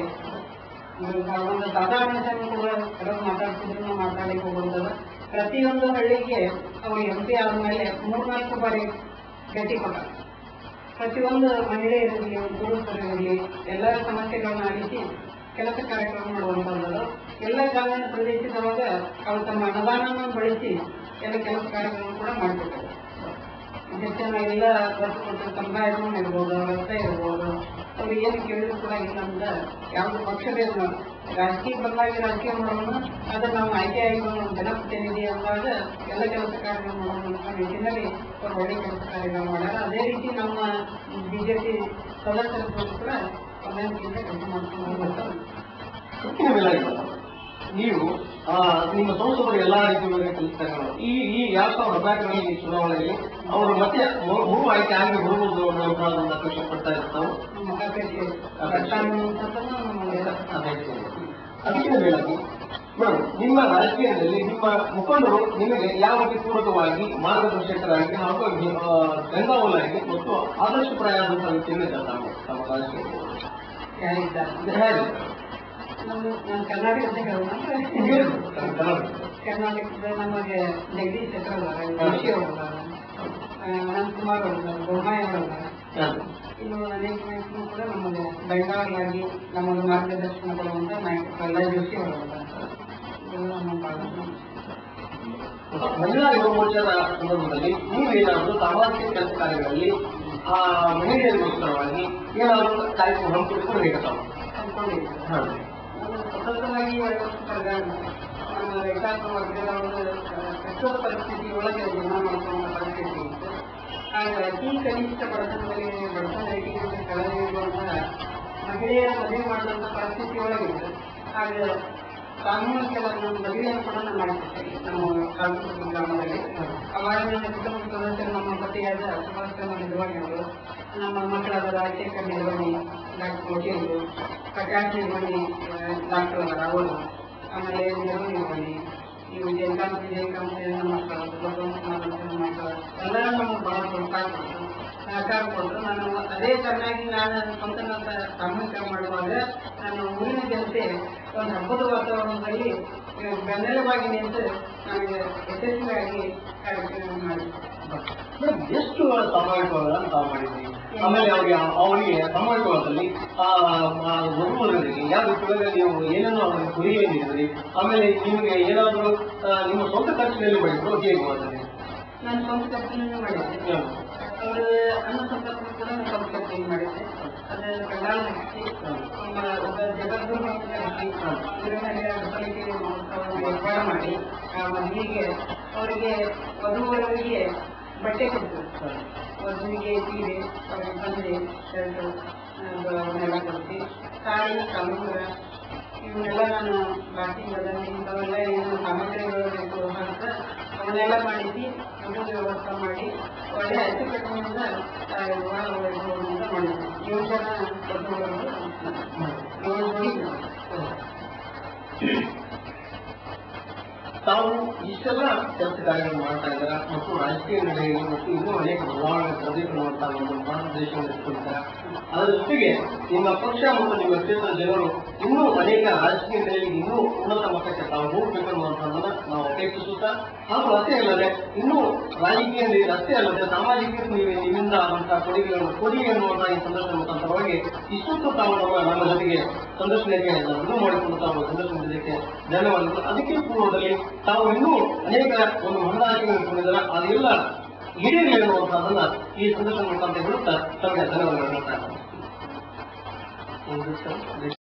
ಇವಾಗ ಒಂದು ಸಾಧಾರಣ ಜನ ಕೂಡ ಕೆಲವು ಮಾತಾಡ್ತಿದ್ರು ಮಾತಾಡಲಿಕ್ಕೆ ಹೋಗುತ್ತದೆ ಪ್ರತಿಯೊಂದು ಹಳ್ಳಿಗೆ ಅವರು ಎಂ ಪಿ ಆದ್ಮೇಲೆ ಮೂರ್ನಾಲ್ಕು ಬಾರಿ ಭೇಟಿ ಕೊಟ್ಟಾರೆ ಪ್ರತಿಯೊಂದು ಮಹಿಳೆಯರಿರಲಿ ಪುರುಷರಿರಲಿ ಎಲ್ಲರ ಸಮಸ್ಯೆಗಳನ್ನ ಆಲಿಸಿ ಕೆಲಸ ಕಾರ್ಯಕ್ರಮ ಮಾಡುವಂಥದ್ದು ಎಲ್ಲ ಗ್ರಾಮೀಣ ಪ್ರದೇಶದೊಳಗ ಅವರು ತಮ್ಮ ಅನುದಾನವನ್ನು ಬಳಸಿ ಎಲ್ಲ ಕೆಲಸ ಕಾರ್ಯಕ್ರಮ ಕೂಡ ಮಾಡಿಕೊಟ್ಟಾರೆ ಹೆಚ್ಚಿನ ಎಲ್ಲ ವರ್ಷ ಕೊಟ್ಟು ಸಂಪಾದನೆ ಇರ್ಬೋದು ರಸ್ತೆ ಇರ್ಬೋದು ಅವ್ರು ಏನು ಕೇಳಿದ್ರು ಕೂಡ ಇಲ್ಲ ಅಂತ ಯಾವ್ದು ಪಕ್ಷಭೇದ ಮಾಡಿ ರಾಜಕೀಯ ಬದಲಾಗಿ ರಾಜಕೀಯ ಮಾಡೋಣ ಆದ್ರೆ ನಾವು ಆಯ್ಕೆ ಆಗಿ ಒಂದು ಜನಪ್ರತಿನಿಧಿ ಅಂದಾಗ ಎಲ್ಲ ಕೆಲಸ ಕಾರ್ಯಗಳು ಮಾಡೋಣ ಅಂತ ನಿಟ್ಟಿನಲ್ಲಿ ಅವ್ರು ಒಳ್ಳೆ ಕೆಲಸ ಕಾರ್ಯಗಳು ಮಾಡ್ಯಾರ ಅದೇ ರೀತಿ ನಮ್ಮ ಬಿಜೆಪಿ ಸದಸ್ಯರು ಕೂಡ ಒಂದೊಂದಕ್ಕಿಂತ ಕೆಲಸ ಮಾಡ್ಕೊಂಡು ಹೋಗ್ತಾರೆ ಹೆಚ್ಚಿನ ಬೆಲೆಗಳು ನೀವು ಆ, ನಿಮ್ಮ ಸಂಸದರು ಎಲ್ಲಾ ರೀತಿಯ ಕೆಲಸ ಈ ಈ ಎರಡ್ ಸಾವಿರದ ಹದಿನಾಲ್ಕರಲ್ಲಿ ಈ ಚುನಾವಣೆಯಲ್ಲಿ ಅವರು ಮತ್ತೆ ಮೂ- ಮೂರು ಆಯ್ಕೆ ಆಗಿ ಬರುವುದು ಅನ್ನುವಂತಹ ಒಂದು ಅಪೇಕ್ಷೆ ಪಡ್ತಾ ಇರ್ತಾವೆ ನಮ್ಮ ಅಪೇಕ್ಷೆ ಅನ್ನುವಂಥದ್ದನ್ನು ನಮ್ಮ ಅದಕ್ಕಿಂತ ಮೇಲಾಗಿ ಮೇಡಮ್ ನಿಮ್ಮ ರಾಜಕೀಯದಲ್ಲಿ ನಿಮ್ಮ ಮುಖಂಡರು ನಿಮಗೆ ಯಾವ ರೀತಿ ಪೂರಕವಾಗಿ ಮಾರ್ಗದರ್ಶಕರಾಗಿ ಹಾಗೂ ಆ, ಬೆಂಗಾವಲಾಗಿ ಮತ್ತು ಆದರ್ಶಪ್ರಾಯವಾದಂತಹ ವ್ಯಕ್ತಿಯನ್ನು ತಮ್ಮ ತಮ್ಮ ರಾಜಕೀಯದಲ್ಲಿ ಯಾರಿದ್ದಾರೆ ಇದು ಹೇಗೆ? ನಮ್ಮ ನಾನು ಕರ್ನಾಟಕದ ಹೇಳೋಣ ಹೇಳಿ, ಕನ್ನಡ. ಕರ್ನಾಟಕದ ನಮಗೆ ಜಗದೀಶ್ ಶೆಟ್ಟರ್ ಜೋಶಿ ಅವರಿದ್ದಾರೆ ಅನಂತಕುಮಾರ್ ಅವರಿದ್ದಾರೆ ಬೊಮ್ಮಾಯಿ ಅವರಿದ್ದಾರೆ ಯಾರು? ಇನ್ನು ಅನೇಕ ನಾಯಕರು ಕೂಡ ನಮಗೆ ಬೆಂಗಾವಲಾಗಿ ನಮಗೆ ಮಾರ್ಗದರ್ಶನ ಕೊಡುವಂತ ನಾಯಕ ಪ್ರಹ್ಲಾದ್ ಜೋಶಿ ಅವರಿದ್ದಾರೆ ಇವೆಲ್ಲ ನಮ್ಮ ಭಾಳ ಮಹಿಳಾ ಯುವ ಮೋರ್ಚಾದ ಸಂದರ್ಭದಲ್ಲಿ ನೀವು ಏನಾದರೂ ಸಾಮಾಜಿಕ ಕೆಲಸ ಕಾರ್ಯಗಳಲ್ಲಿ ಆ ಮಹಿಳೆಯರಿಗೋಸ್ಕರವಾಗಿ ಏನಾದರೂ ಕಾರ್ಯಕ್ರಮ ಹಮ್ಮಿಕೊಂಡು ನೀಡುತ್ತಾವೆ ಅಂದ್ಕೊಂಡಿದ್ದೀವಿ ಹಾಂ ನಾನು ಸತತವಾಗಿ ಎರಡು ವರ್ಷ ಕಳೆದ ನಮ್ಮ ರೈತಾಪಿ ವರ್ಗದ ಒಂದು ಕಷ್ಟದ ಪರಿಸ್ಥಿತಿ ಒಳಗೆ ಜೀವನ ಮಾಡ್ಕೊಳ್ಳುವ ಪರಿಸ್ಥಿತಿ ಇತ್ತು ಆಗ ಅತಿ ಕನಿಷ್ಠ ಬಡತನದಲ್ಲಿ ಬಡತನ ರೇಖೆಯಿಂದ ಕೆಳಗಿರುವಂತಹ ಮಹಿಳೆಯರ ಮದುವೆ ಮಾಡಿದಂಥ ಪರಿಸ್ಥಿತಿ ಒಳಗಿತ್ತು ಆಗ ಸಾಮೂಹಿಕ ನಮ್ಮ ಮದುವೆಯನ್ನು ಕೂಡ ನಾವು ಮಾಡಿಕೊಡ್ತೀವಿ ನಮ್ಮ ಕಾಲ್ಪುರ ಗ್ರಾಮದಲ್ಲಿ ಅವಾಗ ನನ್ನ ಕುಟುಂಬ ಸದಸ್ಯರು ನಮ್ಮ ಪತಿಯಾದ ಸುಭಾಷ್ ಚಂದ್ರ ನಿರ್ವಹಣೆ ಅವರು ನಮ್ಮ ಮಕ್ಕಳಾದ ರಾಜಶೇಖರ್ ನಿರ್ವಹಣೆ ಡಾಕ್ಟರ್ ಕೋಟಿ ಅವರು ಪ್ರಕಾಶ್ ನಿರ್ವಹಣೆ ಡಾಕ್ಟರ್ ಅವರ ಅವರು ಆಮೇಲೆ ನಿರ್ವಹಣೆ ನಿರ್ವಹಣೆ ಇವು ಜಯಕಾಂತ್ ವಿಜಯಕಾಂತ್ ನಮ್ಮ ಮಕ್ಕಳು ಸುಭದ್ರಮ್ಮ ನಮ್ಮ ಮಕ್ಕಳು ಎಲ್ಲರೂ ನಮಗೆ ಬಹಳ ಪ್ರೋತ್ಸಾಹ ಕೊಟ್ಟರು ಸಹಕಾರ ಕೊಟ್ಟರು ನಾನು ಅದೇ ಚೆನ್ನಾಗಿ ನಾನು ಸ್ವಂತ ಸಾಮೂಹಿಕ ಮಾಡುವಾಗ ನಾನು ಊರಿನ ಜನತೆ ಒಂದು ಹಬ್ಬದ ವಾತಾವರಣದಲ್ಲಿ ಬೆನ್ನೆಲುಬಾಗಿ ನಿಂತು ನನಗೆ ಯಶಸ್ವಿಯಾಗಿ ಕಾರ್ಯಕ್ರಮ ಮಾಡಿದ್ದೆ ಮೇಡಮ್ ಎಷ್ಟು ಸಾಮಾಜಿಕವಾದ ತಾವು ಮಾಡಿದ್ರಿ ಆಮೇಲೆ ಅವರಿಗೆ ಅವರಿಗೆ ಸಾಮಾಜಿಕವಾದಲ್ಲಿ ಆ ಆ ವಧುವರರಿಗೆ ಯಾವ ರೀತಿಯಾಗಿ ನೀವು ಏನನ್ನು ಅವರಿಗೆ ಕೊಡುಗೆ ನೀಡಿದ್ರಿ ಆಮೇಲೆ ನಿಮಗೆ ಏನಾದರೂ ಆ, ನಿಮ್ಮ ಸ್ವಂತ ಖರ್ಚಿನಲ್ಲಿ ಮಾಡಿದ್ರು ಹೇಗೆ ಮಾಡಿದ್ರಿ ನಾನು ಸ್ವಂತ ಖರ್ಚಿನಲ್ಲಿ ಮಾಡಿದ್ದೆ ಅವರು ಅನ್ನ ಸಂಪರ್ಕ ಕೂಡ ನಾನು ಸ್ವಂತ ಖರ್ಚಿನಲ್ಲಿ ಮಾಡಿದ್ದೆ ಅದು ಕಣ್ಣಾಳ ಹಚ್ಚಿ ಒಬ್ಬ ಒಬ್ಬ ಜಗದ್ಗುರು ಅಂತ ಹಚ್ಚಿ ಗುರುವಿನಲ್ಲಿ ಹಬ್ಬಲಿಕ್ಕೆ ಮಹೋತ್ಸವವನ್ನು ಏರ್ಪಾಡು ಮಾಡಿ ಆ ಮದುವೆಗೆ ಅವರಿಗೆ ವಧುವರರಿಗೆ ಬಟ್ಟೆ ಕೊಡ್ತಾರೆ ವಧುವಿಗೆ ಸೀರೆ ಅವರಿಗೆ ಪಂಚೆ ಶರ್ಟ್ ಅವನ್ನೆಲ್ಲ ಕೊಡಿಸಿ ತಾಳಿ ಕಲ್ಲೂರ ಇವನ್ನೆಲ್ಲ ನಾನು ಬಾಕಿ ಬದನೆ ಇಂಥವೆಲ್ಲ ಏನು ಸಾಮಗ್ರಿಗಳು ಬೇಕು ಅಂತ ಅವನ್ನೆಲ್ಲ ಮಾಡಿಸಿ ಅದನ್ನು ವ್ಯವಸ್ಥೆ ಮಾಡಿ ಒಳ್ಳೆ ಅಚ್ಚುಕಟ್ಟಿನಿಂದ ಆ, ವಿವಾಹ ವೈಭವದಿಂದ ಮಾಡಿದ್ವಿ ಏಳು ಜನ ವಧುವರರು ಏಳು ಜೋಡಿ ತಾವು ಇಷ್ಟೆಲ್ಲ ಕೆಲಸ ಕಾರ್ಯಗಳು ಮಾಡ್ತಾ ಇದ್ದಾರೆ ಮತ್ತು ರಾಜಕೀಯ ನಡೆಯಲ್ಲಿ ಮತ್ತು ಇನ್ನೂ ಅನೇಕ ಬದಲಾವಣೆ ತರಬೇತಿ ಮಾಡ್ತಾ ಒಂದು ಭಾರತ ದೇಶವನ್ನು ಇಟ್ಕೊಳ್ತಾರೆ ಅದರ ಜೊತೆಗೆ ನಿಮ್ಮ ಪಕ್ಷ ಮತ್ತು ನಿಮ್ಮ ಕ್ಷೇತ್ರದ ಜನರು ಇನ್ನೂ ಅನೇಕ ರಾಜಕೀಯ ನೆಲೆಯಲ್ಲಿ ಇನ್ನೂ ಉನ್ನತ ಮಟ್ಟಕ್ಕೆ ತಾವು ಹೋಗ್ಬೇಕು ಅನ್ನುವಂಥದ್ದನ್ನ ನಾವು ಅಪೇಕ್ಷಿಸುತ್ತಾ ಹಾಗೂ ಅಷ್ಟೇ ಅಲ್ಲದೆ ಇನ್ನೂ ರಾಜಕೀಯ ನೆಲೆಯಲ್ಲಿ ಅಷ್ಟೇ ಅಲ್ಲದೆ ಸಾಮಾಜಿಕ ನೀವು ನಿಮ್ಮಿಂದ ಆದಂತಹ ಕೊಡುಗೆಗಳನ್ನು ಕೊಡಿ ಎನ್ನುವಂತಹ ಈ ಸಂದರ್ಶನ ಮುಖಾಂತರವಾಗಿ ಇಷ್ಟೊತ್ತು ತಾವು ನಮ್ಮ ನಮ್ಮ ಜೊತೆಗೆ ಸಂದರ್ಶನಕ್ಕೆ ರದ್ದು ಮಾಡಿಕೊಂಡು ತಾವು ಸಂದರ್ಶನಕ್ಕೆ ಧನ್ಯವಾದಗಳು ಅದಕ್ಕೆ ಪೂರ್ವದಲ್ಲಿ ತಾವು ಇನ್ನೂ ಅನೇಕ ಒಂದು ಮಹದಾಶಿಗಳನ್ನು ಇಟ್ಕೊಂಡಿದ್ದಾರೆ ಅದೆಲ್ಲ ಈಡೇರಿ ಎನ್ನುವಂತಹದನ್ನ ಈ ಸಂದರ್ಶನ ಮುಖಾಂತರ ಹೇಳುತ್ತಾ ತಮಗೆ ಧನ್ಯವಾದಗಳು ಹೇಳ್ತಾ ಇದ್ದೀನಿ.